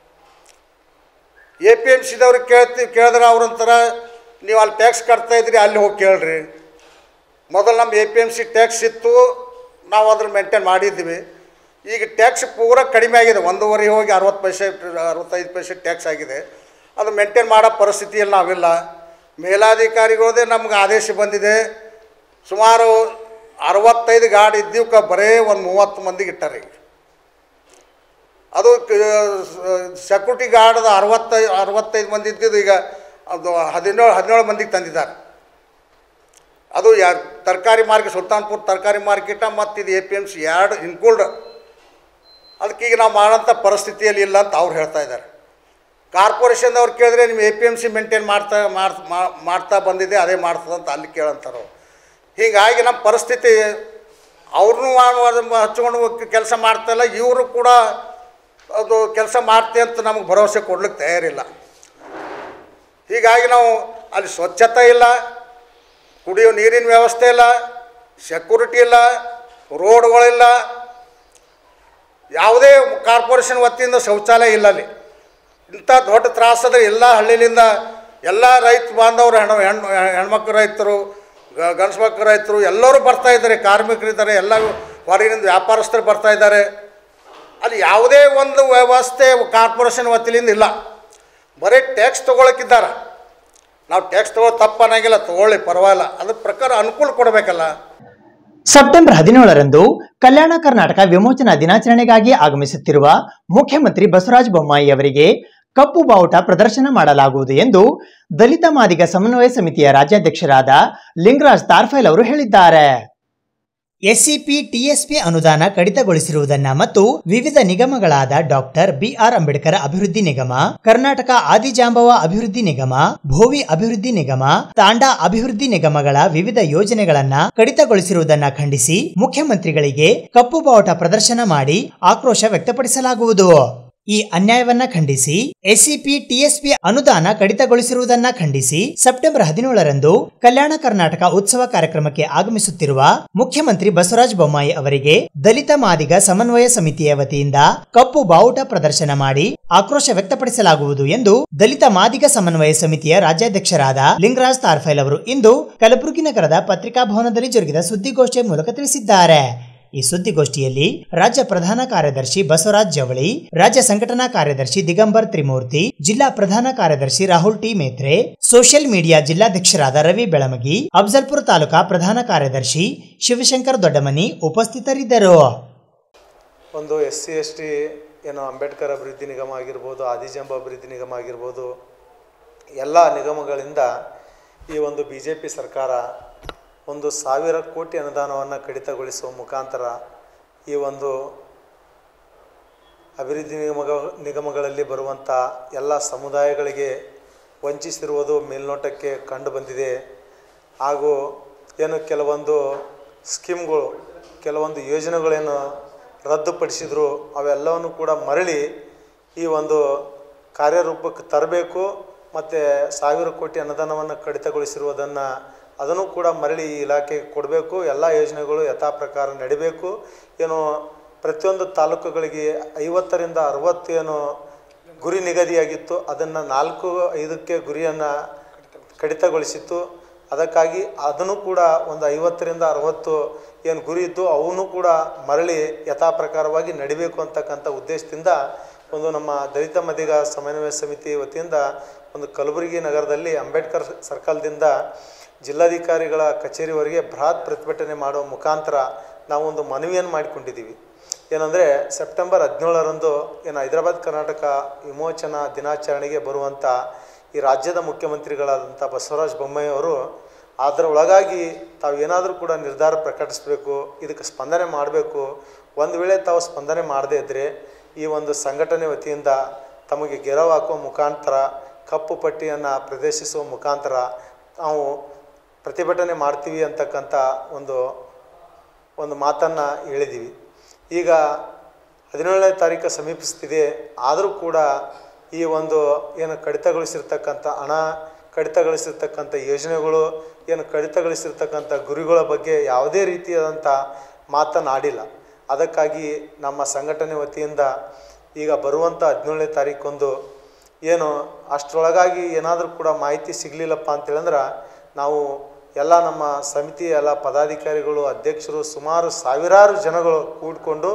ಎ ಪಿ ಎಮ್ ಸಿದವ್ರಿಗೆ ಕೇಳ್ತೀವಿ ಕೇಳಿದ್ರೆ ಅವ್ರಂತಾರ ನೀವು ಅಲ್ಲಿ ಟ್ಯಾಕ್ಸ್ ಕಟ್ತಾ ಇದ್ರಿ ಅಲ್ಲಿ ಹೋಗಿ ಕೇಳ್ರಿ ಮೊದಲು ನಮ್ಮ A P M C tax ಇತ್ತು ನಾವು ಅದ್ರ ಮೇಂಟೈನ್ ಮಾಡಿದ್ವಿ ಈಗ ಟ್ಯಾಕ್ಸ್ ಪೂರ ಕಡಿಮೆ ಆಗಿದೆ ಒಂದೂವರೆ ಹೋಗಿ ಅರವತ್ತು ಪೈಸೆ ಅರವತ್ತೈದು ಪೈಸೆ ಟ್ಯಾಕ್ಸ್ ಆಗಿದೆ ಅದು ಮೇಂಟೈನ್ ಮಾಡೋ ಪರಿಸ್ಥಿತಿಯಲ್ಲಿ ನಾವಿಲ್ಲ ಮೇಲಾಧಿಕಾರಿಗಳದೇ ನಮ್ಗೆ ಆದೇಶ ಬಂದಿದೆ ಸುಮಾರು ಅರವತ್ತೈದು ಗಾಡಿ ಇದ್ದೀವಕ್ಕೆ ಬರೇ ಒಂದು ಮೂವತ್ತು ಮಂದಿಗೆ ಇಟ್ಟಾರೆ ಈಗ ಅದು ಸೆಕ್ಯೂರಿಟಿ ಗಾರ್ಡ್ದು ಅರವತ್ತೈ ಅರವತ್ತೈದು ಮಂದಿ ಇದ್ದಿದ್ದು ಈಗ ಅದು ಹದಿನೇಳು ಹದಿನೇಳು ಮಂದಿಗೆ ತಂದಿದ್ದಾರೆ ಅದು ಯಾರು ತರಕಾರಿ ಮಾರ್ಕೆಟ್ ಸುಲ್ತಾನ್ಪುರ್ ತರಕಾರಿ ಮಾರ್ಕೆಟ ಮತ್ತು ಇದು ಎ ಪಿ ಎಮ್ ಸಿ ಎರಡು ಇನ್ಕ್ಲೂಡ್ ಅದಕ್ಕೆ ಈಗ ನಾವು ಮಾಡೋಂಥ ಪರಿಸ್ಥಿತಿಯಲ್ಲಿ ಇಲ್ಲ ಅಂತ ಅವ್ರು ಹೇಳ್ತಾ ಇದ್ದಾರೆ ಕಾರ್ಪೊರೇಷನ್ದವ್ರು ಕೇಳಿದ್ರೆ ನಿಮ್ಮ A P M C maintain ಮಾಡ್ತಾ ಮಾಡ್- ಮಾ- ಮಾಡ್ತಾ ಬಂದಿದೆ ಅದೇ ಮಾಡ್ತದೆ ಅಂತ ಅಲ್ಲಿ ಕೇಳಂತಾರೆ ಅವ್ರು. ಹೀಗಾಗಿ ನಮ್ಮ ಪರಿಸ್ಥಿತಿ ಅವ್ರನ್ನೂ ಹಚ್ಕೊಂಡು ಕೆಲಸ ಮಾಡ್ತಾಯಿಲ್ಲ ಇವರು ಕೂಡ ಅದು ಕೆಲಸ ಮಾಡ್ತೆ ಅಂತ ನಮಗೆ ಭರವಸೆ ಕೊಡ್ಲಿಕ್ಕೆ ತಯಾರಿಲ್ಲ ಹೀಗಾಗಿ ನಾವು ಅಲ್ಲಿ ಸ್ವಚ್ಛತೆ ಇಲ್ಲ ಕುಡಿಯೋ ನೀರಿನ ವ್ಯವಸ್ಥೆ ಇಲ್ಲ ಸೆಕ್ಯೂರಿಟಿ ಇಲ್ಲ ರೋಡ್ಗಳಿಲ್ಲ ಯಾವುದೇ ಕಾರ್ಪೊರೇಷನ್ ವತಿಯಿಂದ ಶೌಚಾಲಯ ಇಲ್ಲ ಅಲ್ಲಿ ಇಂಥ ದೊಡ್ಡ ತ್ರಾಸದ ಎಲ್ಲ ಹಳ್ಳಿಲಿಂದ ಎಲ್ಲ ರೈತ ಬಾಂಧವರು ಹೆಣ್ಣು ಹೆಣ್ಣು ಹೆಣ್ಮಕ್ಳು ರೈತರು ಗ- ಗಂಡ್ಸು ಮಕ್ಕಳು ರೈತರು ಎಲ್ಲರೂ ಬರ್ತಾ ಇದ್ದಾರೆ ಕಾರ್ಮಿಕರಿದ್ದಾರೆ ಎಲ್ಲ ಹೊರಗಿನಿಂದ ವ್ಯಾಪಾರಸ್ಥರು ಬರ್ತಾ ಇದ್ದಾರೆ ಅಲ್ಲಿ ಯಾವುದೇ ಒಂದು ವ್ಯವಸ್ಥೆ ಕಾರ್ಪೊರೇಷನ್ ವತಿಯಿಂದ ಇಲ್ಲ ಬರೀ ಟ್ಯಾಕ್ಸ್ ತೊಗೊಳಕ್ಕಿದ್ದಾರೆ ನಾವು ಟ್ಯಾಕ್ಸ್ ತೊಗೊಳ್ಳೋ ತಪ್ಪು ಅನ್ನಂಗಿಲ್ಲ ತೊಗೊಳ್ಳಿ ಪರವಾಗಿಲ್ಲ ಅದ್ರ ಪ್ರಕಾರ ಅನುಕೂಲ ಕೊಡಬೇಕಲ್ಲ ಸೆಪ್ಟೆಂಬರ್ ಹದಿನೇಳರಂದು ಕಲ್ಯಾಣ ಕರ್ನಾಟಕ ವಿಮೋಚನಾ ದಿನಾಚರಣೆಗಾಗಿ ಆಗಮಿಸುತ್ತಿರುವ ಮುಖ್ಯಮಂತ್ರಿ ಬಸವರಾಜ ಬೊಮ್ಮಾಯಿ ಅವರಿಗೆ ಕಪ್ಪು ಬಾವುಟ ಪ್ರದರ್ಶನ ಮಾಡಲಾಗುವುದು ಎಂದು ದಲಿತ ಮಾದಿಗ ಸಮನ್ವಯ ಸಮಿತಿಯ ರಾಜ್ಯಾಧ್ಯಕ್ಷರಾದ ಲಿಂಗರಾಜ್ ತಾರ್ಫೈಲ್ ಅವರು ಹೇಳಿದ್ದಾರೆ ಎಸ್ಸಿಪಿ ಟಿಎಸ್ಪಿ ಅನುದಾನ ಕಡಿತಗೊಳಿಸಿರುವುದನ್ನ ಮತ್ತು ವಿವಿಧ ನಿಗಮಗಳಾದ ಡಾಕ್ಟರ್ ಬಿಆರ್ ಅಂಬೇಡ್ಕರ್ ಅಭಿವೃದ್ಧಿ ನಿಗಮ ಕರ್ನಾಟಕ ಆದಿಜಾಂಬವ ಅಭಿವೃದ್ಧಿ ನಿಗಮ ಭೋವಿ ಅಭಿವೃದ್ಧಿ ನಿಗಮ ತಾಂಡಾ ಅಭಿವೃದ್ಧಿ ನಿಗಮಗಳ ವಿವಿಧ ಯೋಜನೆಗಳನ್ನ ಕಡಿತಗೊಳಿಸಿರುವುದನ್ನ ಖಂಡಿಸಿ ಮುಖ್ಯಮಂತ್ರಿಗಳಿಗೆ ಕಪ್ಪು ಬಾವುಟ ಪ್ರದರ್ಶನ ಮಾಡಿ ಆಕ್ರೋಶ ವ್ಯಕ್ತಪಡಿಸಲಾಗುವುದು ಈ ಅನ್ಯಾಯವನ್ನ ಖಂಡಿಸಿ ಎಸ್ಸಿಪಿ ಟಿಎಸ್ಪಿ ಅನುದಾನ ಕಡಿತಗೊಳಿಸಿರುವುದನ್ನ ಖಂಡಿಸಿ ಸೆಪ್ಟೆಂಬರ್ ಹದಿನೇಳರಂದು ಕಲ್ಯಾಣ ಕರ್ನಾಟಕ ಉತ್ಸವ ಕಾರ್ಯಕ್ರಮಕ್ಕೆ ಆಗಮಿಸುತ್ತಿರುವ ಮುಖ್ಯಮಂತ್ರಿ ಬಸವರಾಜ ಬೊಮ್ಮಾಯಿ ಅವರಿಗೆ ದಲಿತ ಮಾದಿಗ ಸಮನ್ವಯ ಸಮಿತಿಯ ವತಿಯಿಂದ ಕಪ್ಪು ಬಾವುಟ ಪ್ರದರ್ಶನ ಮಾಡಿ ಆಕ್ರೋಶ ವ್ಯಕ್ತಪಡಿಸಲಾಗುವುದು ಎಂದು ದಲಿತ ಮಾದಿಗ ಸಮನ್ವಯ ಸಮಿತಿಯ ರಾಜ್ಯಾಧ್ಯಕ್ಷರಾದ ಲಿಂಗರಾಜ್ ತಾರ್ಫೈಲ್ ಅವರು ಇಂದು ಕಲಬುರಗಿ ನಗರದ ಪತ್ರಿಕಾ ಭವನದಲ್ಲಿ ಜರುಗಿದ ಸುದ್ದಿಗೋಷ್ಠಿಯ ಮೂಲಕ ತಿಳಿಸಿದ್ದಾರೆ ಈ ಸುದ್ದಿಗೋಷ್ಠಿಯಲ್ಲಿ ರಾಜ್ಯ ಪ್ರಧಾನ ಕಾರ್ಯದರ್ಶಿ ಬಸವರಾಜ್ ಜವಳಿ ರಾಜ್ಯ ಸಂಘಟನಾ ಕಾರ್ಯದರ್ಶಿ ದಿಗಂಬರ್ ತ್ರಿಮೂರ್ತಿ ಜಿಲ್ಲಾ ಪ್ರಧಾನ ಕಾರ್ಯದರ್ಶಿ Rahul T Metre social media ಜಿಲ್ಲಾಧ್ಯಕ್ಷರಾದ ರವಿ ಬೆಳಮಗಿ ಅಫ್ಜಲ್ಪುರ ತಾಲೂಕಾ ಪ್ರಧಾನ ಕಾರ್ಯದರ್ಶಿ ಶಿವಶಂಕರ್ ದೊಡ್ಡಮನಿ ಉಪಸ್ಥಿತರಿದ್ದರು ಒಂದು ಎಸ್ ಸಿ ಎಸ್ ಟಿ ಏನು ಅಂಬೇಡ್ಕರ್ ಅಭಿವೃದ್ಧಿ ನಿಗಮ ಆಗಿರ್ಬೋದು ಆದಿಜಂಬ ಅಭಿವೃದ್ಧಿ ನಿಗಮ ಆಗಿರ್ಬೋದು ಎಲ್ಲ ನಿಗಮಗಳಿಂದ ಈ ಒಂದು ಬಿ ಜೆ ಪಿ ಸರ್ಕಾರ ಒಂದು ಸಾವಿರ ಕೋಟಿ ಅನುದಾನವನ್ನು ಕಡಿತಗೊಳಿಸುವ ಮುಖಾಂತರ ಈ ಒಂದು ಅಭಿವೃದ್ಧಿ ನಿಗಮ ನಿಗಮಗಳಲ್ಲಿ ಬರುವಂಥ ಎಲ್ಲ ಸಮುದಾಯಗಳಿಗೆ ವಂಚಿಸಿರುವುದು ಮೇಲ್ನೋಟಕ್ಕೆ ಕಂಡು ಬಂದಿದೆ ಹಾಗೂ ಏನು ಕೆಲವೊಂದು ಸ್ಕೀಮ್ಗಳು ಕೆಲವೊಂದು ಯೋಜನೆಗಳೇನು ರದ್ದುಪಡಿಸಿದ್ರು ಅವೆಲ್ಲವನ್ನು ಕೂಡ ಮರಳಿ ಈ ಒಂದು ಕಾರ್ಯರೂಪಕ್ಕೆ ತರಬೇಕು ಮತ್ತು ಸಾವಿರ ಕೋಟಿ ಅನುದಾನವನ್ನು ಕಡಿತಗೊಳಿಸಿರುವುದನ್ನು ಅದನ್ನು ಕೂಡ ಮರಳಿ ಈ ಇಲಾಖೆಗೆ ಕೊಡಬೇಕು ಎಲ್ಲ ಯೋಜನೆಗಳು ಯಥಾ ಪ್ರಕಾರ ನಡಿಬೇಕು ಏನು ಪ್ರತಿಯೊಂದು ತಾಲೂಕುಗಳಿಗೆ ಐವತ್ತರಿಂದ ಅರವತ್ತು ಏನು ಗುರಿ ನಿಗದಿಯಾಗಿತ್ತು ಅದನ್ನು ನಾಲ್ಕು ಐದಕ್ಕೆ ಗುರಿಯನ್ನು ಕಡಿತಗೊಳಿಸಿತ್ತು ಅದಕ್ಕಾಗಿ ಅದನ್ನು ಕೂಡ ಒಂದು ಐವತ್ತರಿಂದ ಅರವತ್ತು ಏನು ಗುರಿ ಇದ್ದು ಅವನು ಕೂಡ ಮರಳಿ ಯಥಾ ಪ್ರಕಾರವಾಗಿ ನಡಿಬೇಕು ಅಂತಕ್ಕಂಥ ಉದ್ದೇಶದಿಂದ ಒಂದು ನಮ್ಮ ದಲಿತ ಮದಿಗ ಸಮನ್ವಯ ಸಮಿತಿ ವತಿಯಿಂದ ಒಂದು ಕಲಬುರಗಿ ನಗರದಲ್ಲಿ ಅಂಬೇಡ್ಕರ್ ಸರ್ಕಲ್ದಿಂದ ಜಿಲ್ಲಾಧಿಕಾರಿಗಳ ಕಚೇರಿವರೆಗೆ ಬೃಹತ್ ಪ್ರತಿಭಟನೆ ಮಾಡುವ ಮುಖಾಂತರ ನಾವು ಒಂದು ಮನವಿಯನ್ನು ಮಾಡಿಕೊಂಡಿದ್ದೀವಿ ಏನಂದರೆ ಸೆಪ್ಟೆಂಬರ್ ಹದಿನೇಳರಂದು ಏನು ಹೈದರಾಬಾದ್ ಕರ್ನಾಟಕ ವಿಮೋಚನಾ ದಿನಾಚರಣೆಗೆ ಬರುವಂಥ ಈ ರಾಜ್ಯದ ಮುಖ್ಯಮಂತ್ರಿಗಳಾದಂಥ ಬಸವರಾಜ ಬೊಮ್ಮಾಯಿ ಅವರು ಅದರ ಒಳಗಾಗಿ ತಾವು ಏನಾದರೂ ಕೂಡ ನಿರ್ಧಾರ ಪ್ರಕಟಿಸಬೇಕು ಇದಕ್ಕೆ ಸ್ಪಂದನೆ ಮಾಡಬೇಕು ಒಂದು ವೇಳೆ ತಾವು ಸ್ಪಂದನೆ ಮಾಡದೇ ಇದ್ದರೆ ಈ ಒಂದು ಸಂಘಟನೆ ವತಿಯಿಂದ ತಮಗೆ ಗೆರವು ಹಾಕುವ ಮುಖಾಂತರ ಕಪ್ಪು ಪಟ್ಟಿಯನ್ನು ಪ್ರದರ್ಶಿಸುವ ಮುಖಾಂತರ ನಾವು ಪ್ರತಿಭಟನೆ ಮಾಡ್ತೀವಿ ಅಂತಕ್ಕಂಥ ಒಂದು ಒಂದು ಮಾತನ್ನು ಹೇಳಿದ್ದೀವಿ ಈಗ ಹದಿನೇಳನೇ ತಾರೀಕು ಸಮೀಪಿಸ್ತಿದೆ ಆದರೂ ಕೂಡ ಈ ಒಂದು ಏನು ಕಡಿತಗೊಳಿಸಿರ್ತಕ್ಕಂಥ ಹಣ ಕಡಿತಗೊಳಿಸಿರ್ತಕ್ಕಂಥ ಯೋಜನೆಗಳು ಏನು ಕಡಿತಗೊಳಿಸಿರ್ತಕ್ಕಂಥ ಗುರಿಗಳ ಬಗ್ಗೆ ಯಾವುದೇ ರೀತಿಯಾದಂಥ ಮಾತನಾಡಿಲ್ಲ ಅದಕ್ಕಾಗಿ ನಮ್ಮ ಸಂಘಟನೆ ವತಿಯಿಂದ ಈಗ ಬರುವಂಥ ಹದಿನೇಳನೇ ತಾರೀಕೊಂದು ಏನು ಅಷ್ಟರೊಳಗಾಗಿ ಏನಾದರೂ ಕೂಡ ಮಾಹಿತಿ ಸಿಗಲಿಲ್ಲಪ್ಪ ಅಂತೇಳಂದ್ರೆ ನಾವು ಎಲ್ಲ ನಮ್ಮ ಸಮಿತಿಯ ಎಲ್ಲ ಪದಾಧಿಕಾರಿಗಳು ಅಧ್ಯಕ್ಷರು ಸುಮಾರು ಸಾವಿರಾರು ಜನಗಳು ಕೂಡಿಕೊಂಡು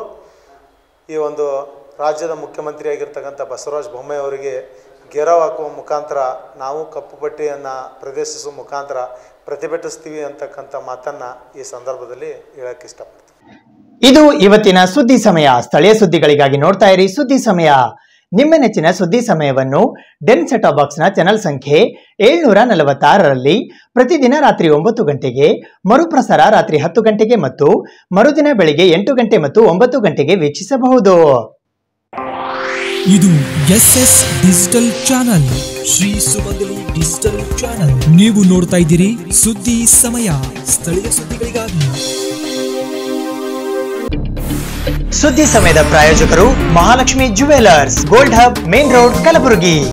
ಈ ಒಂದು ರಾಜ್ಯದ ಮುಖ್ಯಮಂತ್ರಿ ಆಗಿರ್ತಕ್ಕಂಥ ಬಸವರಾಜ ಬೊಮ್ಮಾಯಿ ಅವರಿಗೆ ಗೆರವು ಹಾಕುವ ಮುಖಾಂತರ ನಾವು ಕಪ್ಪು ಪಟ್ಟಿಯನ್ನು ಪ್ರದರ್ಶಿಸುವ ಮುಖಾಂತರ ಪ್ರತಿಭಟಿಸ್ತೀವಿ ಅಂತಕ್ಕಂಥ ಮಾತನ್ನು ಈ ಸಂದರ್ಭದಲ್ಲಿ ಹೇಳಕ್ಕೆ ಇಷ್ಟಪಡ್ತೀನಿ ಇದು ಇವತ್ತಿನ ಸುದ್ದಿ ಸಮಯ ಸ್ಥಳೀಯ ಸುದ್ದಿಗಳಿಗಾಗಿ ನೋಡ್ತಾ ಇರಿ ಸುದ್ದಿ ಸಮಯ ನಿಮ್ಮ ನೆಚ್ಚಿನ ಸುದ್ದಿ ಸಮಯವನ್ನು ಡೆನ್ ಸೆಟ್ ಬಾಕ್ಸ್ನ ಚಾನೆಲ್ ಸಂಖ್ಯೆ ಏಳ್ನೂರ ನಲವತ್ತಾರರಲ್ಲಿ ಪ್ರತಿದಿನ ರಾತ್ರಿ ಒಂಬತ್ತು ಗಂಟೆಗೆ ಮರುಪ್ರಸಾರ ರಾತ್ರಿ ಹತ್ತು ಗಂಟೆಗೆ ಮತ್ತು ಮರುದಿನ ಬೆಳಿಗ್ಗೆ ಎಂಟು ಗಂಟೆ ಮತ್ತು ಒಂಬತ್ತು ಗಂಟೆಗೆ ವೀಕ್ಷಿಸಬಹುದು ಇದು S S digital channel Shri Sumangali digital channel ನೀವು ನೋಡ್ತಾ ಇದ್ದೀರಿ ಸುದ್ದಿ ಸಮಯ ಸ್ಥಳೀಯ ಸುದ್ದಿಗಳಿಗಾಗಿ ಸುದ್ದಿ ಸಮಯದ ಪ್ರಾಯೋಜಕರು Mahalakshmi jewellers gold hub main road Kalaburagi